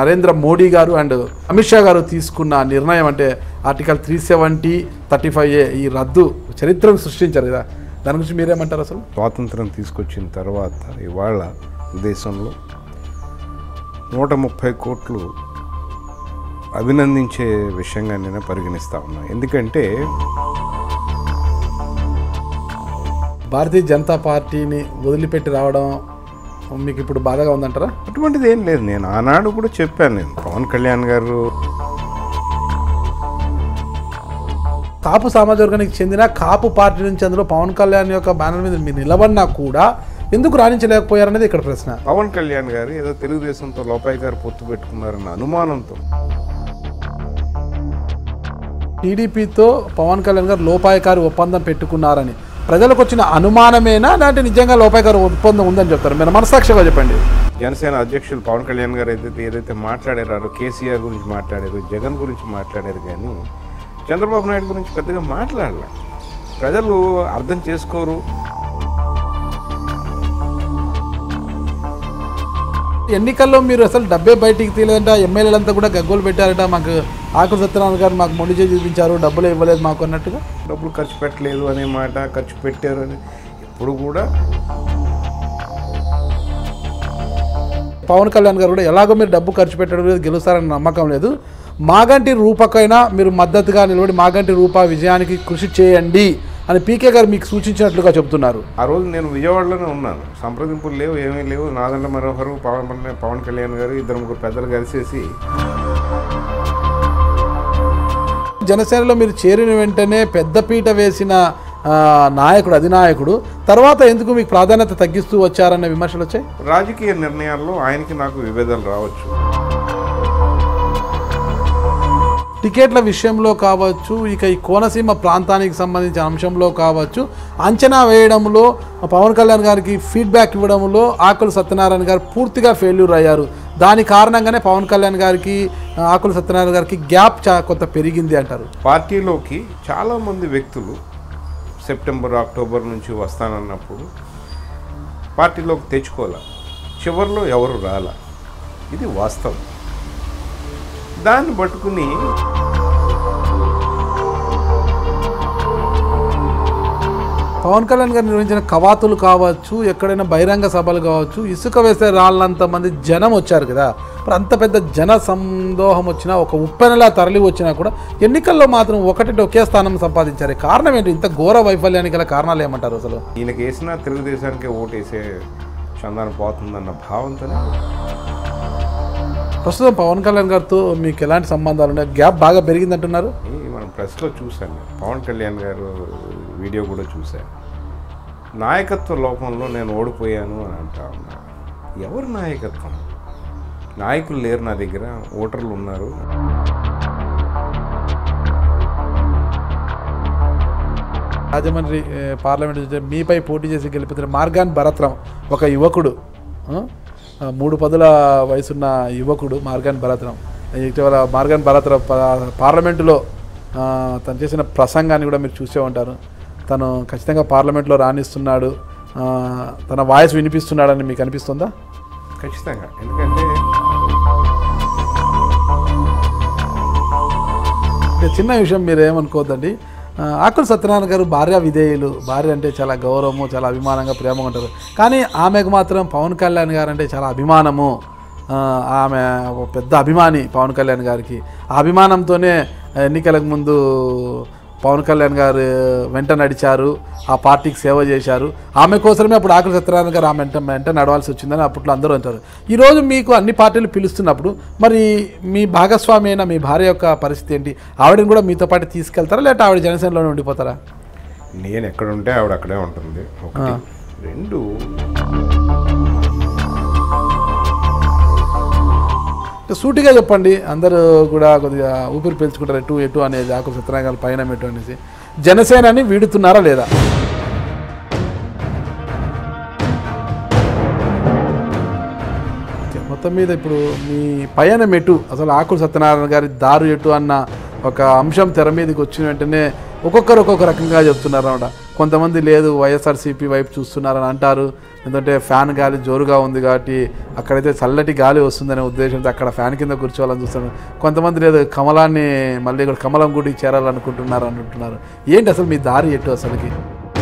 నరేంద్ర మోడీ గారు అండ్ అమిత్ షా గారు తీసుకున్న నిర్ణయం అంటే article three seventy thirty five A ఈ రద్దు చరిత్రను సృష్టించారు కదా దాని గురించి మీరేమంటారు అసలు స్వాతంత్రం తీసుకొచ్చిన తర్వాత ఇవాళ దేశంలో నూట ముప్పై కోట్లు అభినందించే విషయంగా నేను పరిగణిస్తా ఉన్నా ఎందుకంటే భారతీయ జనతా పార్టీని వదిలిపెట్టి రావడం మీకు ఇప్పుడు బాధగా ఉందంటారా అటువంటిది ఏం లేదు నేను ఆనాడు కూడా చెప్పాను నేను పవన్ కళ్యాణ్ గారు కాపు సామాజిక వర్గానికి చెందిన కాపు పార్టీ నుంచి అందులో పవన్ కళ్యాణ్ యొక్క బ్యానర్ మీద మీరు నిలబడినా కూడా ఎందుకు రాణించలేకపోయారనేది ఇక్కడ ప్రశ్న పవన్ కళ్యాణ్ గారు ఏదో తెలుగుదేశంతో లోపాయి గారు పొత్తు పెట్టుకున్నారన్న అనుమానంతో టీడీపీతో పవన్ కళ్యాణ్ గారు లోపాయకారి ఒప్పందం పెట్టుకున్నారని ప్రజలకు వచ్చిన అనుమానమేనా లేదంటే నిజంగా లోపాయకారి ఒప్పందం ఉందని చెప్తారు మీరు మనసాక్షిగా చెప్పండి జనసేన అధ్యక్షులు పవన్ కళ్యాణ్ గారు ఏదైతే ఏదైతే మాట్లాడారో కేసీఆర్ గురించి మాట్లాడారు జగన్ గురించి మాట్లాడారు కానీ చంద్రబాబు నాయుడు గురించి పెద్దగా మాట్లాడలే ప్రజలు అర్థం చేసుకోరు ఎన్నికల్లో మీరు అసలు డబ్బే బయటికి తీయలేదంట ఎమ్మెల్యేలంతా కూడా గగ్గోలు పెట్టారట మాకు ఆకుల సత్యనారాయణ గారు మాకు మొండి చేసి చూపించారు డబ్బులు ఇవ్వలేదు మాకు అన్నట్టుగా డబ్బులు ఖర్చు పెట్టలేదు అనే మాట ఖర్చు పెట్టారు అని ఎప్పుడు కూడా పవన్ కళ్యాణ్ గారు కూడా ఎలాగో మీరు డబ్బు ఖర్చు పెట్టడం లేదు గెలుస్తారని నమ్మకం లేదు మాగంటి రూపకైనా మీరు మద్దతుగా నిలబడి మాగంటి రూప విజయానికి కృషి చేయండి అని పీకే గారు మీకు సూచించినట్లుగా చెబుతున్నారు ఆ రోజు నేను విజయవాడలోనే ఉన్నాను సంప్రదింపులు లేవు ఏమీ లేవు నాదండ మనోహరు పవన్ కళ్యాణ్- పవన్ కళ్యాణ్ గారు ఇద్దరు ముగ్గురు పెద్దలు కలిసేసి జనసేనలో మీరు చేరిన వెంటనే పెద్దపీట వేసిన ఆ, నాయకుడు అధినాయకుడు తర్వాత ఎందుకు మీకు ప్రాధాన్యత తగ్గిస్తూ వచ్చారన్న విమర్శలు వచ్చాయి రాజకీయ నిర్ణయాల్లో ఆయనకి నాకు విభేదాలు రావచ్చు టికెట్ల విషయంలో కావచ్చు ఇక ఈ కోనసీమ ప్రాంతానికి సంబంధించిన అంశంలో కావచ్చు అంచనా వేయడంలో పవన్ కళ్యాణ్ గారికి ఫీడ్బ్యాక్ ఇవ్వడంలో ఆకుల సత్యనారాయణ గారు పూర్తిగా ఫెయిల్యూర్ అయ్యారు దాని కారణంగానే పవన్ కళ్యాణ్ గారికి ఆ, ఆకుల సత్యనారాయణ గారికి గ్యాప్ చా కొంత పెరిగింది అంటారు పార్టీలోకి చాలామంది వ్యక్తులు సెప్టెంబర్ అక్టోబర్ నుంచి వస్తానన్నప్పుడు పార్టీలోకి తెచ్చుకోలే చివరిలో ఎవరు రాలా ఇది వాస్తవం దాన్ని పట్టుకుని పవన్ కళ్యాణ్ గారు నిర్వహించిన కవాతులు కావచ్చు ఎక్కడైనా బహిరంగ సభలు కావచ్చు ఇసుక వేసే రాళ్ళంత మంది జనం వచ్చారు కదా మరి అంత పెద్ద జన సందోహం వచ్చినా ఒక ఉప్పెనలా తరలి వచ్చినా కూడా ఎన్నికల్లో మాత్రం ఒకటి ఒకే స్థానం సంపాదించారు కారణం ఏంటి ఇంత ఘోర వైఫల్యానికి గల కారణాలు ఏమంటారు అసలు ఈయనకి వేసినా తెలుగుదేశానికి ఓటేసే చందాన పోతుందన్న భావంతోనే ప్రస్తుతం పవన్ కళ్యాణ్ గారితో మీకు ఎలాంటి సంబంధాలు ఉన్నాయి గ్యాప్ బాగా పెరిగిందంటున్నారు ఈ మనం ప్రెస్లో చూశాను నేను. పవన్ కళ్యాణ్ గారు వీడియో కూడా చూశాను నాయకత్వ లోపంలో నేను ఓడిపోయాను అని అంటా ఉన్నా ఎవరు నాయకత్వం నాయకులు లేరు నా దగ్గర ఓటర్లు ఉన్నారు రాజమండ్రి ఏ, పార్లమెంట్ నుంచి మీపై పోటీ చేసి గెలుపుతున్న మార్గాన్ భరత్రాం ఒక యువకుడు ఆ? ఆ, మూడు పదుల వయసున్న యువకుడు మార్గాన్ భరత్రాం ఇటీవల మార్గాన్ భరత్రాం పా- పార్లమెంటులో ఆ, తను చేసిన ప్రసంగాన్ని కూడా మీరు చూసే ఉంటారు తను ఖచ్చితంగా పార్లమెంట్లో రాణిస్తున్నాడు ఆ, తన వాయిస్ వినిపిస్తున్నాడని మీకు అనిపిస్తుందా ఖచ్చితంగా ఎందుకంటే ఇక చిన్న విషయం మీరు ఏమనుకోవద్దండి ఆ, ఆకుల సత్యనారాయణ గారు భార్య విధేయులు భార్య అంటే చాలా గౌరవము చాలా అభిమానంగా ప్రేమగా ఉంటారు కానీ ఆమెకు మాత్రం పవన్ కళ్యాణ్ గారు అంటే చాలా అభిమానము ఆ, ఆమె ఒక పెద్ద అభిమాని పవన్ కళ్యాణ్ గారికి ఆ అభిమానంతోనే ఎన్నికలకు ముందు పవన్ కళ్యాణ్ గారు వెంట నడిచారు ఆ పార్టీకి సేవ చేశారు ఆమె కోసమే అప్పుడు ఆకుల సత్యనారాయణ గారు ఆమె వెంట వెంట నడవాల్సి వచ్చిందని అప్పట్లో అందరూ అంటారు ఈరోజు మీకు అన్ని పార్టీలు పిలుస్తున్నప్పుడు మరి మీ భాగస్వామి అయిన మీ భార్య యొక్క పరిస్థితి ఏంటి ఆవిడని కూడా మీతో పాటు తీసుకెళ్తారా లేకపోతే ఆవిడ జనసేనలోనే ఉండిపోతారా నేను ఎక్కడ ఉంటే ఆవిడ అక్కడే ఉంటుంది ఒకటి రెండు అంటే సూటిగా చెప్పండి అందరూ కూడా కొద్దిగా ఊపిరి పీల్చుకుంటారు ఎటు ఎటు అనేది ఆకుల సత్యనారాయణ గారి పైన ఎటు అనేసి జనసేనని వీడుతున్నారా లేదా ఓకే, మొత్తం మీద ఇప్పుడు మీ పయనం ఎటు అసలు ఆకుల సత్యనారాయణ గారి దారు ఎటు అన్న ఒక అంశం తెర మీదకి వచ్చిన వెంటనే ఒక్కొక్కరు ఒక్కొక్క రకంగా చెప్తున్నారు అనమాట కొంతమంది లేదు వైఎస్ఆర్సీపీ వైపు చూస్తున్నారని అంటారు ఎందుకంటే ఫ్యాన్ గాలి జోరుగా ఉంది కాబట్టి అక్కడైతే చల్లటి గాలి వస్తుందనే ఉద్దేశంతో అక్కడ ఫ్యాన్ కింద కూర్చోవాలని చూస్తున్నారు కొంతమంది లేదు కమలాన్ని మళ్ళీ ఇక్కడ కమలం గుడికి చేరాలనుకుంటున్నారు అంటున్నారు ఏంటి అసలు మీ దారి ఎటు అసలుకి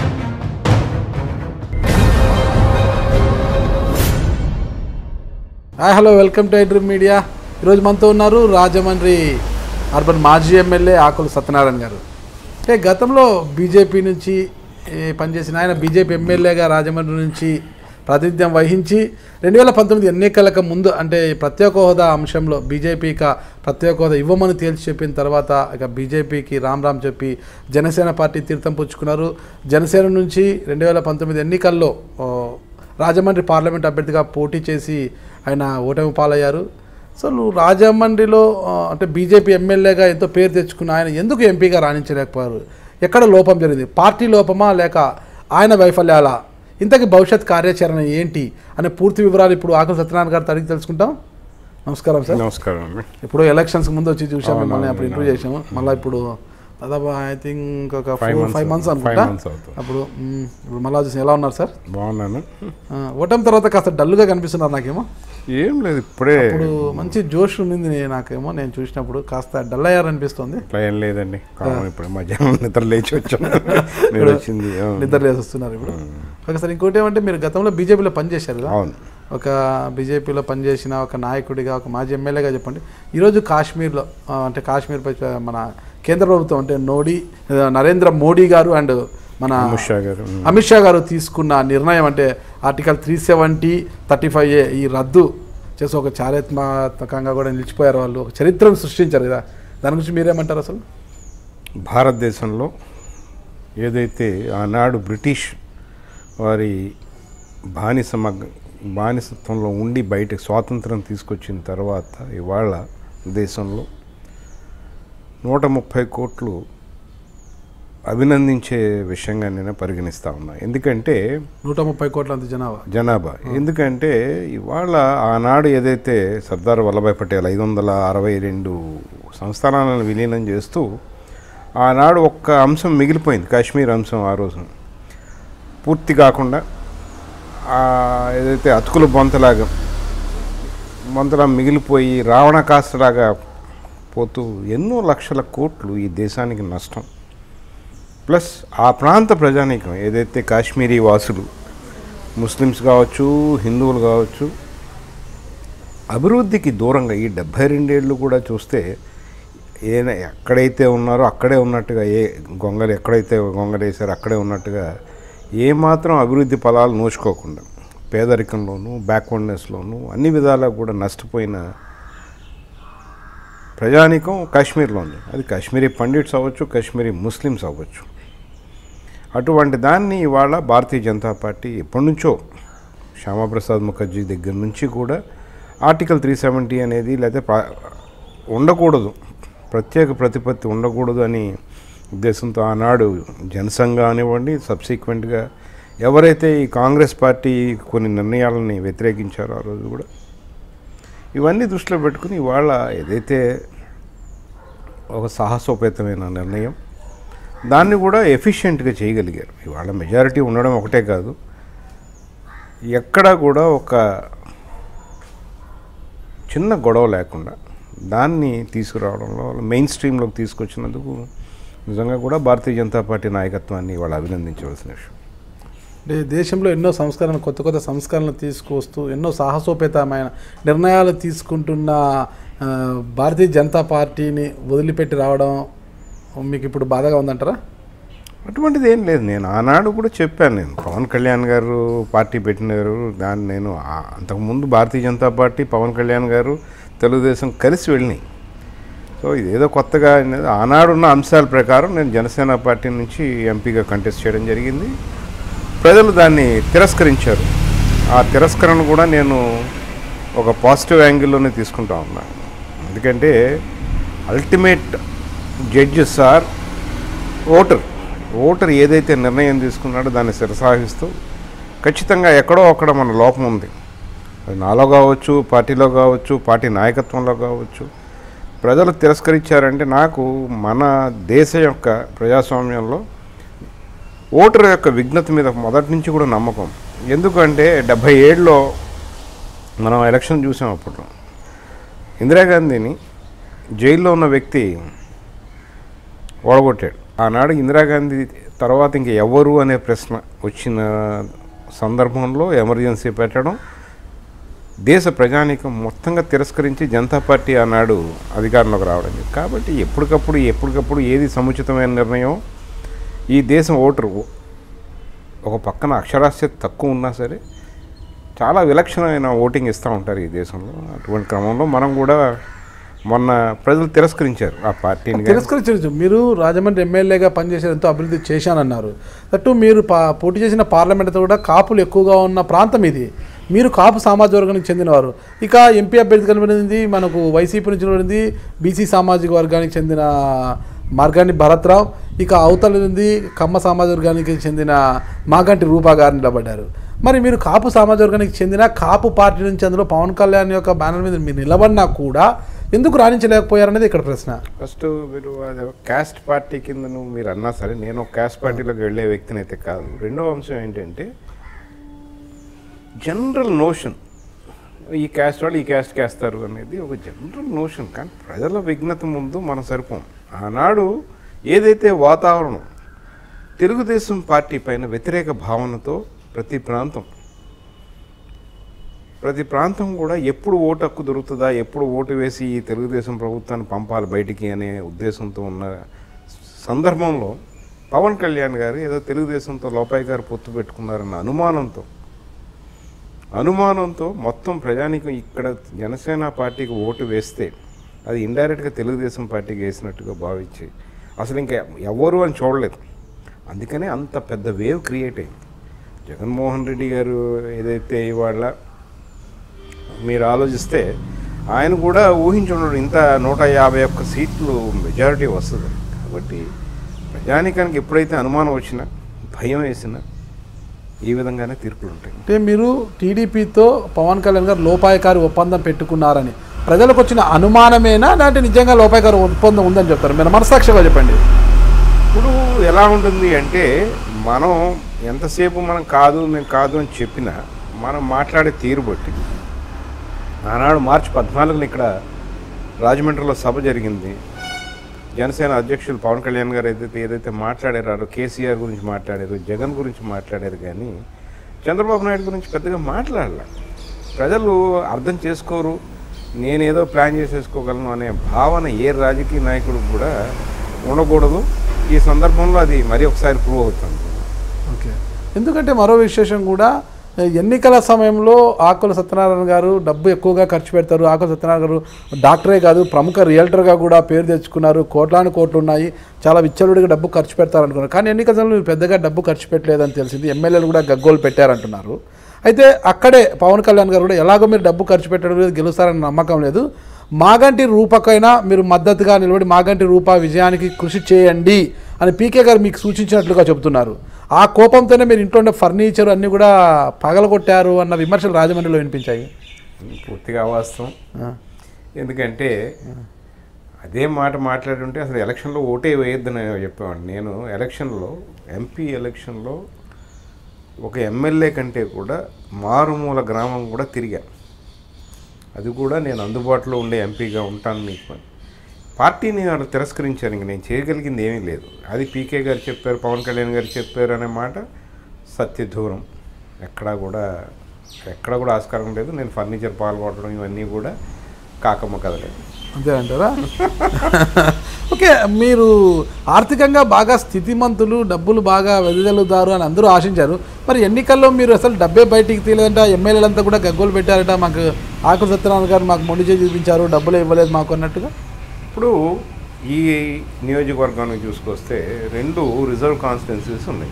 hi hello welcome to iDream media ఈరోజు మనతో ఉన్నారు రాజమండ్రి అర్బన్ మాజీ ఎమ్మెల్యే ఆకుల సత్యనారాయణ గారు అంటే గతంలో బీజేపీ నుంచి ఏ, పనిచేసిన ఆయన బీజేపీ ఎమ్మెల్యేగా రాజమండ్రి నుంచి ప్రాతినిధ్యం వహించి రెండు వేల పంతొమ్మిది ఎన్నికలకు ముందు అంటే ఈ ప్రత్యేక హోదా అంశంలో బీజేపీకి ప్రత్యేక హోదా ఇవ్వమని తేల్చి చెప్పిన తర్వాత ఇక బీజేపీకి రామ్ రామ్ చెప్పి జనసేన పార్టీ తీర్థం పుచ్చుకున్నారు జనసేన నుంచి రెండు వేల పంతొమ్మిది ఎన్నికల్లో ఓ, రాజమండ్రి పార్లమెంట్ అభ్యర్థిగా పోటీ చేసి ఆయన ఓటమి పాలయ్యారు సో నువ్వు రాజమండ్రిలో ఆ, అంటే బీజేపీ ఎమ్మెల్యేగా ఎంతో పేరు తెచ్చుకున్న ఆయన ఎందుకు ఎంపీగా రాణించలేకపోయారు ఎక్కడ లోపం జరిగింది పార్టీ లోపమా లేక ఆయన వైఫల్యాలా ఇంతకీ భవిష్యత్ కార్యాచరణ ఏంటి అనే పూర్తి వివరాలు ఇప్పుడు ఆకుల సత్యనారాయణ గారితో అడిగి తెలుసుకుంటాం నమస్కారం సార్ నమస్కారం అండి ఇప్పుడు ఎలక్షన్స్ ముందు వచ్చి చూసాము అవును, మిమ్మల్ని అప్పుడు అవును, ఇంటర్వ్యూ చేసాము మళ్ళీ ఇప్పుడు దాదాపు ఐ థింక్ ఒక Five four months five months అవుతుంది. అనుకుంటా Five months అవుతుంది. అప్పుడు మ్, ఇప్పుడు మళ్ళీ చూసి ఎలా ఉన్నారు సార్ బాగున్నాను ఆ, ఓటమి తర్వాత కాస్త డల్గా కనిపిస్తున్నారు నాకేమో ఏం లేదు ఇప్పుడే ఇప్పుడు మంచి జోష్ ఉండింది నే- నాకేమో నేను చూసినప్పుడు కాస్త డల్ అయ్యారనిపిస్తుంది ఇట్లా ఏం లేదండి కామన్ ఇప్పుడు మధ్యాహ్నం నిద్ర లేచి వచ్చాను మీరు వచ్చింది ఆ. నిద్ర లేసి వస్తున్నారు ఇప్పుడు ఓకే సార్ ఇంకోటి ఏమంటే మీరు గతంలో బీజేపీలో పనిచేశారు కదా అవును ఒక బీజేపీలో పనిచేసిన ఒక నాయకుడిగా ఒక మాజీ ఎమ్మెల్యేగా చెప్పండి ఈరోజు కాశ్మీర్లో ఆ, అంటే కాశ్మీర్పై చ- మన కేంద్ర ప్రభుత్వం అంటే మోడీ ఆ, నరేంద్ర మోడీ గారు అండ్ మన అమిత్ షా గారు ఉమ్. అమిత్ షా గారు తీసుకున్న నిర్ణయం అంటే article three seventy thirty five A ఈ రద్దు చేసి ఒక చారిత్రాత్మకంగా కూడా నిలిచిపోయారు వాళ్ళు ఒక చరిత్రను సృష్టించారు కదా దాని గురించి మీరేమంటారు అసలు భారతదేశంలో ఏదైతే ఆనాడు బ్రిటిష్ వారి బానిస మగ్- బానిసత్వంలో ఉండి బయటకు స్వాతంత్రం తీసుకొచ్చిన తర్వాత ఇవాళ దేశంలో నూట ముప్పై కోట్లు అభినందించే విషయంగా నేను పరిగణిస్తా ఉన్నా ఎందుకంటే నూట ముప్పై కోట్ల అంత జనాభా జనాభా ఎందుకంటే ఇవాళ ఆనాడు ఏదైతే సర్దార్ వల్లభాయ్ పటేల్ ఐదు వందల అరవై రెండు సంస్థానాలను విలీనం చేస్తూ ఆనాడు ఒక్క అంశం మిగిలిపోయింది కాశ్మీర్ అంశం ఆ రోజు పూర్తి కాకుండా ఆ ఏదైతే అతుకుల బొంతలాగా బొంతలా మిగిలిపోయి రావణ కాస్తలాగా పోతూ ఎన్నో లక్షల కోట్లు ఈ దేశానికి నష్టం ప్లస్ ఆ ప్రాంత ప్రజానీకం ఏదైతే కాశ్మీరీ వాసులు ముస్లిమ్స్ కావచ్చు హిందువులు కావచ్చు అభివృద్ధికి దూరంగా ఈ డెబ్భై రెండేళ్ళు కూడా చూస్తే ఏ ఎక్కడైతే ఉన్నారో అక్కడే ఉన్నట్టుగా ఏ గొంగలు ఎక్కడైతే గొంగలు వేసారో అక్కడే ఉన్నట్టుగా ఏమాత్రం అభివృద్ధి ఫలాలు నోచుకోకుండా పేదరికంలోనూ బ్యాక్వర్డ్నెస్లోనూ అన్ని విధాలా కూడా నష్టపోయిన ప్రజానీకం కాశ్మీర్లో ఉంది అది కాశ్మీరీ పండిట్స్ అవ్వచ్చు కాశ్మీరీ ముస్లిమ్స్ అవ్వచ్చు అటువంటి దాన్ని ఇవాళ భారతీయ జనతా పార్టీ ఎప్పటి నుంచో శ్యామాప్రసాద్ ముఖర్జీ దగ్గర నుంచి కూడా ఆర్టికల్ త్రీ సెవెంటీ అనేది లేదా ప్రా- ఉండకూడదు ప్రత్యేక ప్రతిపత్తి ఉండకూడదు అని ఉద్దేశంతో ఆనాడు జనసంఘ అనివ్వండి సబ్సిక్వెంట్గా ఎవరైతే ఈ కాంగ్రెస్ పార్టీ కొన్ని నిర్ణయాలని వ్యతిరేకించారో ఆ రోజు కూడా ఇవన్నీ దృష్టిలో పెట్టుకుని ఇవాళ ఏదైతే ఒక సాహసోపేతమైన నిర్ణయం దాన్ని కూడా ఎఫిషియెంట్గా చేయగలిగారు ఇవాళ మెజారిటీ ఉండడం ఒకటే కాదు ఎక్కడా కూడా ఒక చిన్న గొడవ లేకుండా దాన్ని తీసుకురావడంలో మెయిన్ స్ట్రీమ్లోకి తీసుకొచ్చినందుకు నిజంగా కూడా భారతీయ జనతా పార్టీ నాయకత్వాన్ని వాళ్ళు అభినందించవలసిన విషయం అంటే దేశంలో ఎన్నో సంస్కరణ కొత్త కొత్త సంస్కరణలు తీసుకువస్తూ ఎన్నో సాహసోపేతమైన నిర్ణయాలు తీసుకుంటున్న ఆ, భారతీయ జనతా పార్టీని వదిలిపెట్టి రావడం మీకు ఇప్పుడు బాధగా ఉందంటారా అటువంటిది ఏం లేదు నేను ఆనాడు కూడా చెప్పాను నేను పవన్ కళ్యాణ్ గారు పార్టీ పెట్టినారు దాన్ని నేను ఆ- అంతకుముందు భారతీయ జనతా పార్టీ పవన్ కళ్యాణ్ గారు తెలుగుదేశం కలిసి వెళ్ళినాయి సో ఇదేదో కొత్తగా అనేది ఆనాడున్న అంశాల ప్రకారం నేను జనసేన పార్టీ నుంచి ఎంపీగా కంటెస్ట్ చేయడం జరిగింది ప్రజలు దాన్ని తిరస్కరించారు ఆ తిరస్కరణ కూడా నేను ఒక పాజిటివ్ యాంగిల్లోనే తీసుకుంటా ఉన్నాను ఎందుకంటే ultimate judges are voter voter ఏదైతే నిర్ణయం తీసుకున్నాడో దాన్ని శిరసాహిస్తూ ఖచ్చితంగా ఎక్కడో అక్కడ మన లోపం ఉంది అది నాలో కావచ్చు పార్టీలో కావచ్చు పార్టీ నాయకత్వంలో కావచ్చు ప్రజలు తిరస్కరించారంటే నాకు మన దేశ యొక్క ప్రజాస్వామ్యంలో ఓటర్ యొక్క విఘ్నత మీద మొదటి నుంచి కూడా నమ్మకం ఎందుకంటే డెబ్భై ఏడులో మనం ఎలక్షన్ చూసాం అప్పుడు ఇందిరాగాంధీని జైల్లో ఉన్న వ్యక్తి ఓడగొట్టాడు ఆనాడు ఇందిరాగాంధీ తర్వాత ఇంక ఎవరు అనే ప్రశ్న వచ్చిన సందర్భంలో ఎమర్జెన్సీ పెట్టడం దేశ ప్రజానీకం మొత్తంగా తిరస్కరించి జనతా పార్టీ ఆనాడు అధికారంలోకి రావడం జరిగింది. కాబట్టి ఎప్పటికప్పుడు ఎప్పటికప్పుడు ఏది సముచితమైన నిర్ణయం ఈ దేశం ఓటరు ఒక పక్కన అక్షరాస్యత తక్కువ ఉన్నా సరే చాలా విలక్షణమైన ఓటింగ్ ఇస్తూ ఉంటారు ఈ దేశంలో అటువంటి క్రమంలో మనం కూడా మొన్న ప్రజలు తిరస్కరించారు ఆ పార్టీని కానీ తిరస్కరించవచ్చు మీరు రాజమండ్రి ఎమ్మెల్యేగా పనిచేసారు ఎంతో అభివృద్ధి చేశానన్నారు దట్టు మీరు పా పోటీ చేసిన పార్లమెంట్ కూడా కాపులు ఎక్కువగా ఉన్న ప్రాంతం ఇది మీరు కాపు సామాజిక వర్గానికి చెందినవారు ఇక ఎంపీ అభ్యర్థి కనబడింది మనకు వైసీపీ నుంచి నిలబడింది బీసీ సామాజిక వర్గానికి చెందిన మార్గాన్ని భరత్రావు ఇక అవతల ఉంది కమ్మ సామాజిక వర్గానికి చెందిన మాగంటి రూపా గారు నిలబడ్డారు మరి మీరు కాపు సామాజిక వర్గానికి చెందిన కాపు పార్టీ నుంచి అందులో పవన్ కళ్యాణ్ యొక్క బ్యానర్ మీద మీరు నిలబడినా కూడా ఎందుకు రాణించలేకపోయారనేది ఇక్కడ ప్రశ్న ఫస్ట్ మీరు అది ఒక క్యాస్ట్ పార్టీ కింద నువ్వు మీరు అన్నా సరే నేను ఒక క్యాస్ట్ పార్టీలోకి వెళ్ళే వ్యక్తిని అయితే కాదు రెండో అంశం ఏంటంటే జనరల్ నోషన్ ఈ క్యాస్ట్ వాళ్ళు ఈ క్యాస్ట్ వేస్తారు అనేది ఒక జనరల్ నోషన్ కానీ ప్రజల విఘ్నత ముందు మనం సరిపోం ఆనాడు ఏదైతే వాతావరణం తెలుగుదేశం పార్టీ పైన వ్యతిరేక భావనతో ప్రతి ప్రాంతం ప్రతి ప్రాంతం కూడా ఎప్పుడు ఓటు హక్కు దొరుకుతుందా ఎప్పుడు ఓటు వేసి ఈ తెలుగుదేశం ప్రభుత్వాన్ని పంపాలి బయటికి అనే ఉద్దేశంతో ఉన్న సందర్భంలో పవన్ కళ్యాణ్ గారు ఏదో తెలుగుదేశంతో లోపాయి గారు పొత్తు పెట్టుకున్నారన్న అనుమానంతో అనుమానంతో మొత్తం ప్రజానికం ఇక్కడ జనసేన పార్టీకి ఓటు వేస్తే అది ఇండైరెక్ట్గా తెలుగుదేశం పార్టీకి వేసినట్టుగా భావించి అసలు ఇంకా ఎవరు అని చూడలేదు అందుకనే అంత పెద్ద వేవ్ క్రియేట్ అయింది జగన్మోహన్ రెడ్డి గారు ఏదైతే ఇవాళ మీరు ఆలోచిస్తే ఆయన కూడా ఊహించున్నాడు ఇంత నూట యాభై ఒక్క సీట్లు మెజారిటీ వస్తుంది కాబట్టి ప్రజానికానికి ఎప్పుడైతే అనుమానం వచ్చినా భయం వేసినా ఈ విధంగానే తీర్పులు ఉంటాయి అంటే మీరు టీడీపీతో పవన్ కళ్యాణ్ గారు లోపాయకారి ఒప్పందం పెట్టుకున్నారని ప్రజలకు వచ్చిన అనుమానమేనా లేదంటే నిజంగా లోపాయకారి ఒప్పందం ఉందని చెప్తారు మీరు మనసాక్షిగా చెప్పండి ఇప్పుడు ఎలా ఉంటుంది అంటే మనం ఎంతసేపు మనం కాదు మేము కాదు అని చెప్పినా మనం మాట్లాడే తీరు బట్టి ఆనాడు మార్చి పద్నాలుగున ఇక్కడ రాజమండ్రిలో సభ జరిగింది జనసేన అధ్యక్షులు పవన్ కళ్యాణ్ గారు ఏదైతే ఏదైతే మాట్లాడారో కేసీఆర్ గురించి మాట్లాడారు జగన్ గురించి మాట్లాడారు కానీ చంద్రబాబు నాయుడు గురించి పెద్దగా మాట్లాడాల ప్రజలు అర్థం చేసుకోరు నేనేదో ప్లాన్ చేసేసుకోగలను అనే భావన ఏ రాజకీయ నాయకుడు కూడా ఉండకూడదు ఈ సందర్భంలో అది మరి ఒకసారి ప్రూవ్ అవుతుంది ఓకే ఎందుకంటే మరో విశేషం కూడా ఎన్నికల సమయంలో ఆకుల సత్యనారాయణ గారు డబ్బు ఎక్కువగా ఖర్చు పెడతారు ఆకుల సత్యనారాయణ గారు డాక్టరే కాదు ప్రముఖ రియల్టర్గా కూడా పేరు తెచ్చుకున్నారు కోట్లాను కోట్లు ఉన్నాయి చాలా విచ్చలుడిగా డబ్బు ఖర్చు పెడతారు అనుకున్నారు కానీ ఎన్నికల సమయంలో మీరు పెద్దగా డబ్బు ఖర్చు పెట్టలేదని తెలిసింది ఎమ్మెల్యేలు కూడా గగ్గోలు పెట్టారంటున్నారు అయితే అక్కడే పవన్ కళ్యాణ్ గారు కూడా ఎలాగో మీరు డబ్బు ఖర్చు పెట్టడం లేదు గెలుస్తారని నమ్మకం లేదు మాగంటి రూపకైనా మీరు మద్దతుగా నిలబడి మాగంటి రూప విజయానికి కృషి చేయండి అని పీకే గారు మీకు సూచించినట్లుగా చెబుతున్నారు ఆ కోపంతోనే మీరు ఇంట్లో ఉండే ఫర్నిచర్ అన్నీ కూడా పగలగొట్టారు అన్న విమర్శలు రాజమండ్రిలో వినిపించాయి పూర్తిగా వాస్తవం ఆ, ఎందుకంటే అదే మాట మాట్లాడుంటే అసలు ఎలక్షన్లో ఓటే వేయొద్దని చెప్పేవాడిని నేను ఎలక్షన్లో ఎంపీ ఎలక్షన్లో ఒక ఎమ్మెల్యే కంటే కూడా మారుమూల గ్రామం కూడా తిరిగా అది కూడా నేను అందుబాటులో ఉండే ఎంపీగా ఉంటాను మీకు అని. పార్టీని వాళ్ళు తిరస్కరించారు ఇంక నేను చేయగలిగింది ఏమీ లేదు అది పీకే గారు చెప్పారు పవన్ కళ్యాణ్ గారు చెప్పారు అనే మాట సత్య దూరం ఎక్కడా కూడా ఎక్కడ కూడా ఆస్కారం లేదు నేను ఫర్నిచర్ పాల్గొనడం ఇవన్నీ కూడా కాకమ్మ కదలేదు అంతే అంటారా ఓకే మీరు ఆర్థికంగా బాగా స్థితిమంతులు డబ్బులు బాగా వెదజల్లుతారు అని అందరూ ఆశించారు మరి ఎన్నికల్లో మీరు అసలు డబ్బే బయటికి తీయలేదంట ఎమ్మెల్యేలంతా కూడా గగ్గోలు పెట్టారట మాకు ఆకుల సత్యనారాయణ గారు మాకు మొండి చేసి చూపించారు డబ్బులు ఇవ్వలేదు మాకు అన్నట్టుగా ఇప్పుడు ఈ నియోజకవర్గానికి చూసుకొస్తే రెండు రిజర్వ్ కాన్స్టిట్యున్సీస్ ఉన్నాయి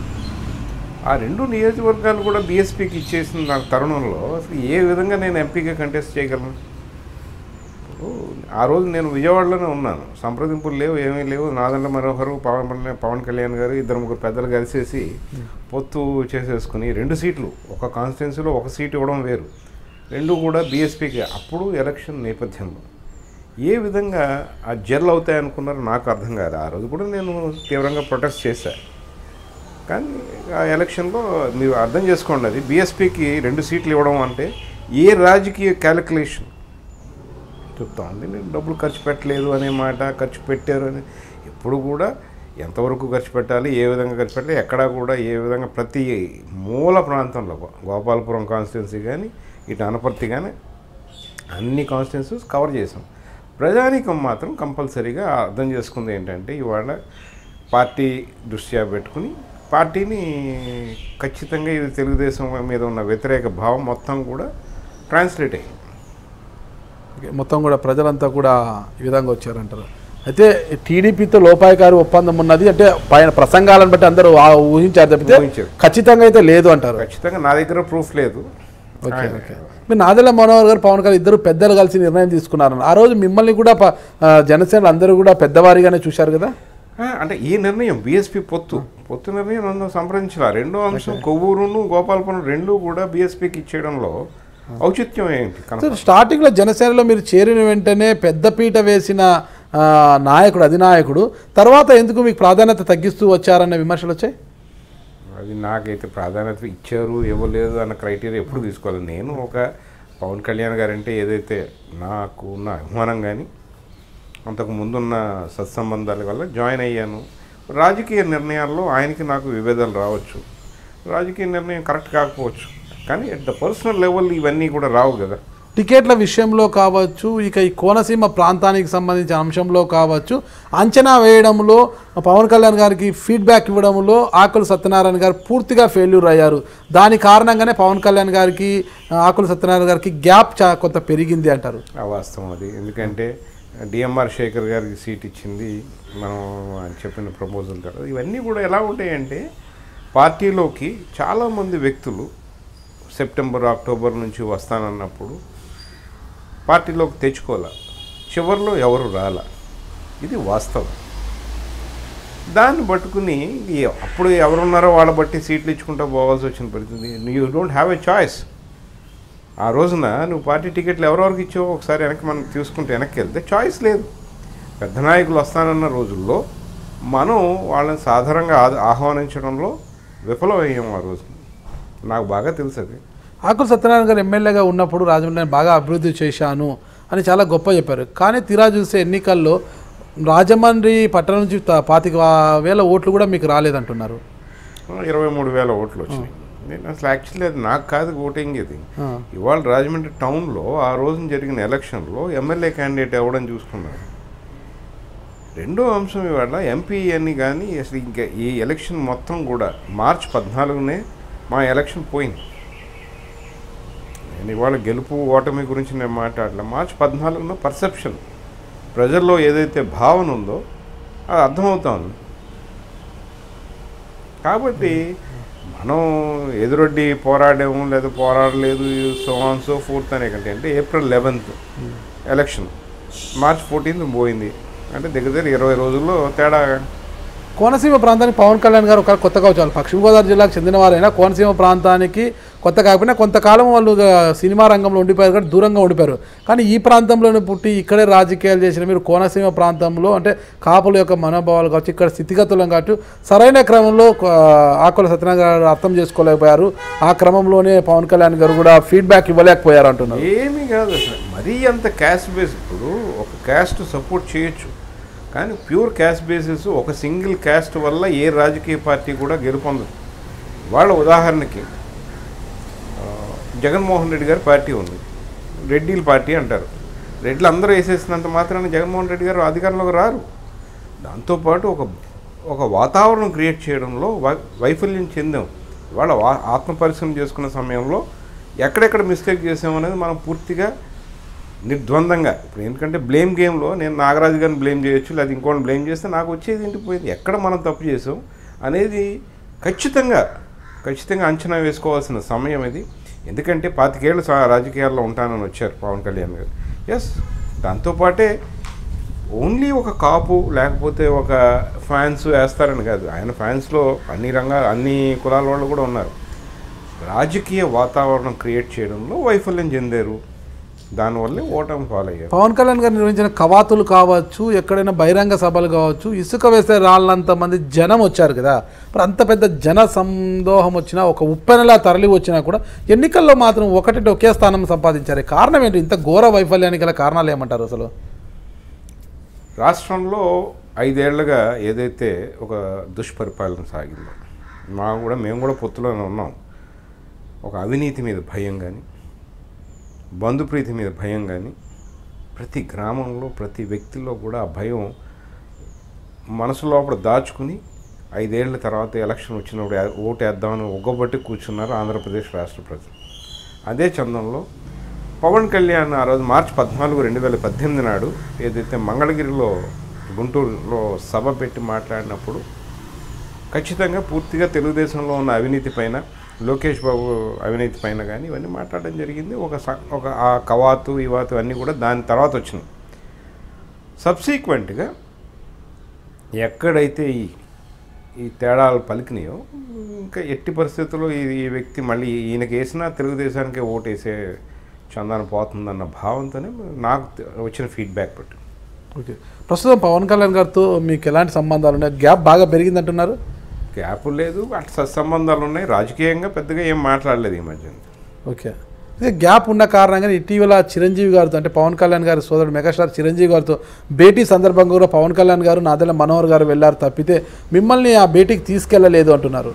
ఆ రెండు నియోజకవర్గాలు కూడా బీఎస్పీకి ఇచ్చేసిన నాకు తరుణంలో అసలు ఏ విధంగా నేను ఎంపీగా కంటెస్ట్ చేయగలను ఇప్పుడు ఆ రోజు నేను విజయవాడలోనే ఉన్నాను సంప్రదింపులు లేవు ఏమీ లేవు నాదండ్ల మనోహర్ పవన్ కళ్యాణ్- పవన్ కళ్యాణ్ గారు ఇద్దరు ముగ్గురు పెద్దలు కలిసేసి పొత్తు చేసేసుకుని రెండు సీట్లు ఒక కాన్స్టిట్యున్సీలో ఒక సీట్ ఇవ్వడం వేరు రెండు కూడా బీఎస్పీకి అప్పుడు ఎలక్షన్ నేపథ్యంలో ఏ విధంగా ఆ జెల్ అవుతాయి అనుకున్నారో నాకు అర్థం కాదు ఆ రోజు కూడా నేను తీవ్రంగా ప్రొటెస్ట్ చేశాను కానీ ఆ ఎలక్షన్లో మీరు అర్థం చేసుకోండి అది బీఎస్పీకి రెండు సీట్లు ఇవ్వడం అంటే ఏ రాజకీయ క్యాలిక్యులేషన్ చెప్తా ఉంది నేను డబ్బులు ఖర్చు పెట్టలేదు అనే మాట ఖర్చు పెట్టారు అని ఎప్పుడు కూడా ఎంతవరకు ఖర్చు పెట్టాలి ఏ విధంగా ఖర్చు పెట్టాలి ఎక్కడా కూడా ఏ విధంగా ప్రతి మూల ప్రాంతంలో గో- గోపాలపురం కాన్స్టిట్యున్సీ కానీ ఇటు అనపర్తి కానీ అన్ని కాన్స్టిట్యున్సీస్ కవర్ చేసాం ప్రజానీకం మాత్రం కంపల్సరీగా అర్థం చేసుకుంది ఏంటంటే ఇవాళ పార్టీ దృష్ట్యా పెట్టుకుని పార్టీని ఖచ్చితంగా ఇది తెలుగుదేశం మీద ఉన్న వ్యతిరేక భావం మొత్తం కూడా ట్రాన్స్లేట్ అయ్యింది ఓకే, మొత్తం కూడా ప్రజలంతా కూడా ఈ విధంగా వచ్చారంటారు అయితే టీడీపీతో లోపాయకారి ఒప్పందం ఉన్నది అంటే పైన ప్రసంగాలను బట్టి అందరూ ఆ ఊహించారు తప్పితే ఊహించారు. ఖచ్చితంగా అయితే లేదు అంటారు ఖచ్చితంగా నా దగ్గర ప్రూఫ్ లేదు ఓకే ఓకే మీరు నాదెల్ల మనోహర్ గారు పవన్ కళ్యాణ్ ఇద్దరు పెద్దలు కలిసి నిర్ణయం తీసుకున్నారు ఆ రోజు మిమ్మల్ని కూడా ప- ఆ, జనసేన అందరూ కూడా పెద్దవారిగానే చూశారు కదా ఆ, అంటే ఈ నిర్ణయం బీఎస్పీ పొత్తు పొత్తు నిర్ణయం నన్ను సంప్రదించాల రెండో అంశం కొవ్వూరును గోపాలపురం రెండు కూడా బీఎస్పీకి ఇచ్చేయడంలో ఔచిత్యం ఏంటి కనుక సార్ స్టార్టింగ్లో జనసేనలో మీరు చేరిన వెంటనే పెద్దపీట వేసిన ఆ, నాయకుడు అధినాయకుడు తర్వాత ఎందుకు మీకు ప్రాధాన్యత తగ్గిస్తూ వచ్చారన్న విమర్శలు వచ్చాయి అది నాకైతే ప్రాధాన్యత ఇచ్చారు ఇవ్వలేదు అన్న క్రైటీరియా ఎప్పుడు తీసుకోవాలి నేను ఒక పవన్ కళ్యాణ్ గారంటే ఏదైతే నాకు ఉన్న అభిమానం కానీ అంతకు ముందున్న సత్సంబంధాల వల్ల జాయిన్ అయ్యాను రాజకీయ నిర్ణయాల్లో ఆయనకి నాకు విభేదాలు రావచ్చు రాజకీయ నిర్ణయం కరెక్ట్ కాకపోవచ్చు కానీ అట్ ద పర్సనల్ లెవెల్ ఇవన్నీ కూడా రావు కదా టికెట్ల విషయంలో కావచ్చు ఇక ఈ కోనసీమ ప్రాంతానికి సంబంధించిన అంశంలో కావచ్చు అంచనా వేయడంలో పవన్ కళ్యాణ్ గారికి ఫీడ్బ్యాక్ ఇవ్వడంలో ఆకుల సత్యనారాయణ గారు పూర్తిగా ఫెయిల్యూర్ అయ్యారు దాని కారణంగానే పవన్ కళ్యాణ్ గారికి ఆకుల సత్యనారాయణ గారికి గ్యాప్ చా కొంత పెరిగింది అంటారు ఆ వాస్తవం అది ఎందుకంటే డిఎంఆర్ శేఖర్ గారికి సీట్ ఇచ్చింది మనం ఆయన చెప్పిన ప్రపోజల్ కదా ఇవన్నీ కూడా ఎలా ఉంటాయంటే పార్టీలోకి చాలామంది వ్యక్తులు సెప్టెంబర్ అక్టోబర్ నుంచి వస్తానన్నప్పుడు పార్టీలోకి తెచ్చుకోలే చివరిలో ఎవరు రాల ఇది వాస్తవం దాన్ని పట్టుకుని ఈ- అప్పుడు ఎవరున్నారో వాళ్ళ బట్టి సీట్లు ఇచ్చుకుంటూ పోవాల్సి వచ్చిన పరిస్థితి you don't have a choice ఆ రోజున నువ్వు పార్టీ టికెట్లు ఎవరెవరికి ఇచ్చావో ఒకసారి వెనక్కి మనం తీసుకుంటే వెనక్కి వెళ్తే చాయిస్ లేదు పెద్ద నాయకులు వస్తానన్న రోజుల్లో మనం వాళ్ళని సాధారణంగా ఆ- ఆహ్వానించడంలో విఫలమయ్యాం ఆ రోజు నాకు బాగా తెలుసు అది ఆకుల సత్యనారాయణ గారు ఎమ్మెల్యేగా ఉన్నప్పుడు రాజమండ్రి నేను బాగా అభివృద్ధి చేశాను అని చాలా గొప్ప చెప్పారు కానీ తీరా చూసే ఎన్నికల్లో రాజమండ్రి పట్టణం నుంచి త- పాతిక వేల ఓట్లు కూడా మీకు రాలేదంటున్నారు ఇరవై మూడు వేల ఓట్లు వచ్చినాయి నేను అసలు యాక్చువల్లీ అది నాకు కాదు ఓటింగ్ ఇది ఆ. ఇవాళ రాజమండ్రి టౌన్లో ఆ రోజున జరిగిన ఎలక్షన్లో ఎమ్మెల్యే క్యాండిడేట్ ఎవడని చూసుకున్నారు రెండో అంశం ఇవాళ ఎంపీ అని కానీ అసలు ఇంకా ఈ ఎలక్షన్ మొత్తం కూడా మార్చ్ పద్నాలుగునే మా ఎలక్షన్ పోయింది నేను ఇవాళ గెలుపు ఓటమి గురించి నేను మాట్లాడలే మార్చ్ పద్నాలుగున పర్సెప్షన్ ప్రజల్లో ఏదైతే భావన ఉందో అది అర్థమవుతా ఉంది కాబట్టి మనం ఎదురొడ్డి పోరాడాము లేదా పోరాడలేదు సో ఆన్ సో ఫోర్త్ అనే కంటే అంటే April eleventh election March fourteenth పోయింది అంటే దగ్గర దగ్గర ఇరవై రోజుల్లో తేడా కోనసీమ ప్రాంతానికి పవన్ కళ్యాణ్ గారు ఒక కొత్తగా వచ్చారు పశ్చిమ గోదావరి జిల్లాకు చెందిన వారైనా కోనసీమ ప్రాంతానికి కొత్త కాకపోయినా కొంతకాలం వాళ్ళు ఆ, సినిమా రంగంలో ఉండిపోయారు కాబట్టి దూరంగా ఉండిపోయారు కానీ ఈ ప్రాంతంలోనే పుట్టి ఇక్కడే రాజకీయాలు చేసిన మీరు కోనసీమ ప్రాంతంలో అంటే కాపుల యొక్క మనోభావాలు కావచ్చు ఇక్కడ స్థితిగతులను కావచ్చు సరైన క్రమంలో ఆ, ఆకుల సత్యనారాయణ గారు అర్థం చేసుకోలేకపోయారు ఆ క్రమంలోనే పవన్ కళ్యాణ్ గారు కూడా ఫీడ్బ్యాక్ ఇవ్వలేకపోయారు అంటున్నారు ఏమీ కాదు అసలు మరీ అంత క్యాస్ట్ బేస్ ఇప్పుడు ఒక క్యాస్ట్ సపోర్ట్ చేయొచ్చు కానీ ప్యూర్ క్యాస్ట్ బేసిస్ ఒక సింగిల్ క్యాస్ట్ వల్ల ఏ రాజకీయ పార్టీ కూడా గెలుపొందదు వాళ్ళ ఉదాహరణకి ఆ, జగన్మోహన్ రెడ్డి గారి పార్టీ ఉంది రెడ్డిల పార్టీ అంటారు రెడ్లు అందరూ వేసేసినంత మాత్రాన జగన్మోహన్ రెడ్డి గారు అధికారంలోకి రారు దాంతోపాటు ఒక ఒక వాతావరణం క్రియేట్ చేయడంలో వై వైఫల్యం చెందాం ఇవాళ వా ఆత్మ పరిశ్రమ చేసుకున్న సమయంలో ఎక్కడెక్కడ మిస్టేక్ చేసామనేది మనం పూర్తిగా నిర్ద్వందంగా ఇప్పుడు ఎందుకంటే బ్లేమ్ గేమ్లో నేను నాగరాజు గారిని బ్లేమ్ చేయొచ్చు లేదా ఇంకోటి బ్లేమ్ చేస్తే నాకు వచ్చేది ఏంటి పోయింది ఎక్కడ మనం తప్పు చేసాం అనేది ఖచ్చితంగా ఖచ్చితంగా అంచనా వేసుకోవాల్సిన సమయం ఇది ఎందుకంటే పాతికేళ్ళు సా- రాజకీయాల్లో ఉంటానని వచ్చారు పవన్ కళ్యాణ్ గారు ఎస్ దాంతోపాటే ఓన్లీ ఒక కాపు లేకపోతే ఒక ఫ్యాన్స్ వేస్తారని కాదు ఆయన ఫ్యాన్స్లో అన్ని రంగాలు అన్ని కులాల వాళ్ళు కూడా ఉన్నారు రాజకీయ వాతావరణం క్రియేట్ చేయడంలో వైఫల్యం చెందారు దానివల్లే ఓటమి ఫాలో అయ్యారు పవన్ కళ్యాణ్ గారు నిర్వహించిన కవాతులు కావచ్చు ఎక్కడైనా బహిరంగ సభలు కావచ్చు ఇసుక వేసే రాళ్ళంత మంది జనం వచ్చారు కదా మరి అంత పెద్ద జన సందోహం వచ్చినా ఒక ఉప్పెనలా తరలి వచ్చినా కూడా ఎన్నికల్లో మాత్రం ఒకటి ఒకే స్థానం సంపాదించారు కారణం ఏంటి ఇంత ఘోర వైఫల్యానికి గల కారణాలు ఏమంటారు అసలు రాష్ట్రంలో ఐదేళ్లుగా ఏదైతే ఒక దుష్పరిపాలన సాగిందో మా కూడా మేము కూడా పొత్తులోనే ఉన్నాం ఒక అవినీతి మీద భయం కానీ బంధుప్రీతి మీద భయం కానీ ప్రతి గ్రామంలో ప్రతి వ్యక్తిలో కూడా ఆ భయం మనసు లోపల దాచుకుని ఐదేళ్ల తర్వాత ఎలక్షన్ వచ్చినప్పుడు ఏ- ఓటు వేద్దామని ఒగ్గబట్టి కూర్చున్నారు ఆంధ్రప్రదేశ్ రాష్ట్ర ప్రజలు అదే చందంలో పవన్ కళ్యాణ్ ఆ రోజు మార్చి పద్నాలుగు రెండు వేల పద్దెనిమిది నాడు ఏదైతే మంగళగిరిలో గుంటూరులో సభ పెట్టి మాట్లాడినప్పుడు ఖచ్చితంగా పూర్తిగా తెలుగుదేశంలో ఉన్న అవినీతి పైన లోకేష్ బాబు అవినీతి పైన కానీ ఇవన్నీ మాట్లాడడం జరిగింది ఒక స- ఒక ఆ కవాతు ఇవాతు అన్నీ కూడా దాని తర్వాత వచ్చినాయి సబ్సీక్వెంట్గా ఎక్కడైతే ఈ ఈ తేడాలు పలికినాయో ఇంకా ఎట్టి పరిస్థితుల్లో ఈ ఈ వ్యక్తి మళ్ళీ ఈయనకి వేసినా తెలుగుదేశానికే ఓటేసే చందాన పోతుందన్న భావంతోనే నాకు తె- వచ్చిన ఫీడ్బ్యాక్ బట్టి ఓకే ప్రస్తుతం పవన్ కళ్యాణ్ గారితో మీకు ఎలాంటి సంబంధాలు ఉన్నాయి గ్యాప్ బాగా పెరిగిందంటున్నారు గ్యాప్ లేదు అటు సత్సంబంధాలు ఉన్నాయి రాజకీయంగా పెద్దగా ఏం మాట్లాడలేదు ఈ మధ్య ఓకే ఇదే గ్యాప్ ఉన్న కారణంగా ఇటీవల చిరంజీవి గారితో అంటే పవన్ కళ్యాణ్ గారి సోదరుడు మెగాస్టార్ చిరంజీవి గారితో భేటీ సందర్భంగా కూడా పవన్ కళ్యాణ్ గారు నాదెల్ల మనోహర్ గారు వెళ్ళారు తప్పితే మిమ్మల్ని ఆ భేటీకి తీసుకెళ్ళలేదు అంటున్నారు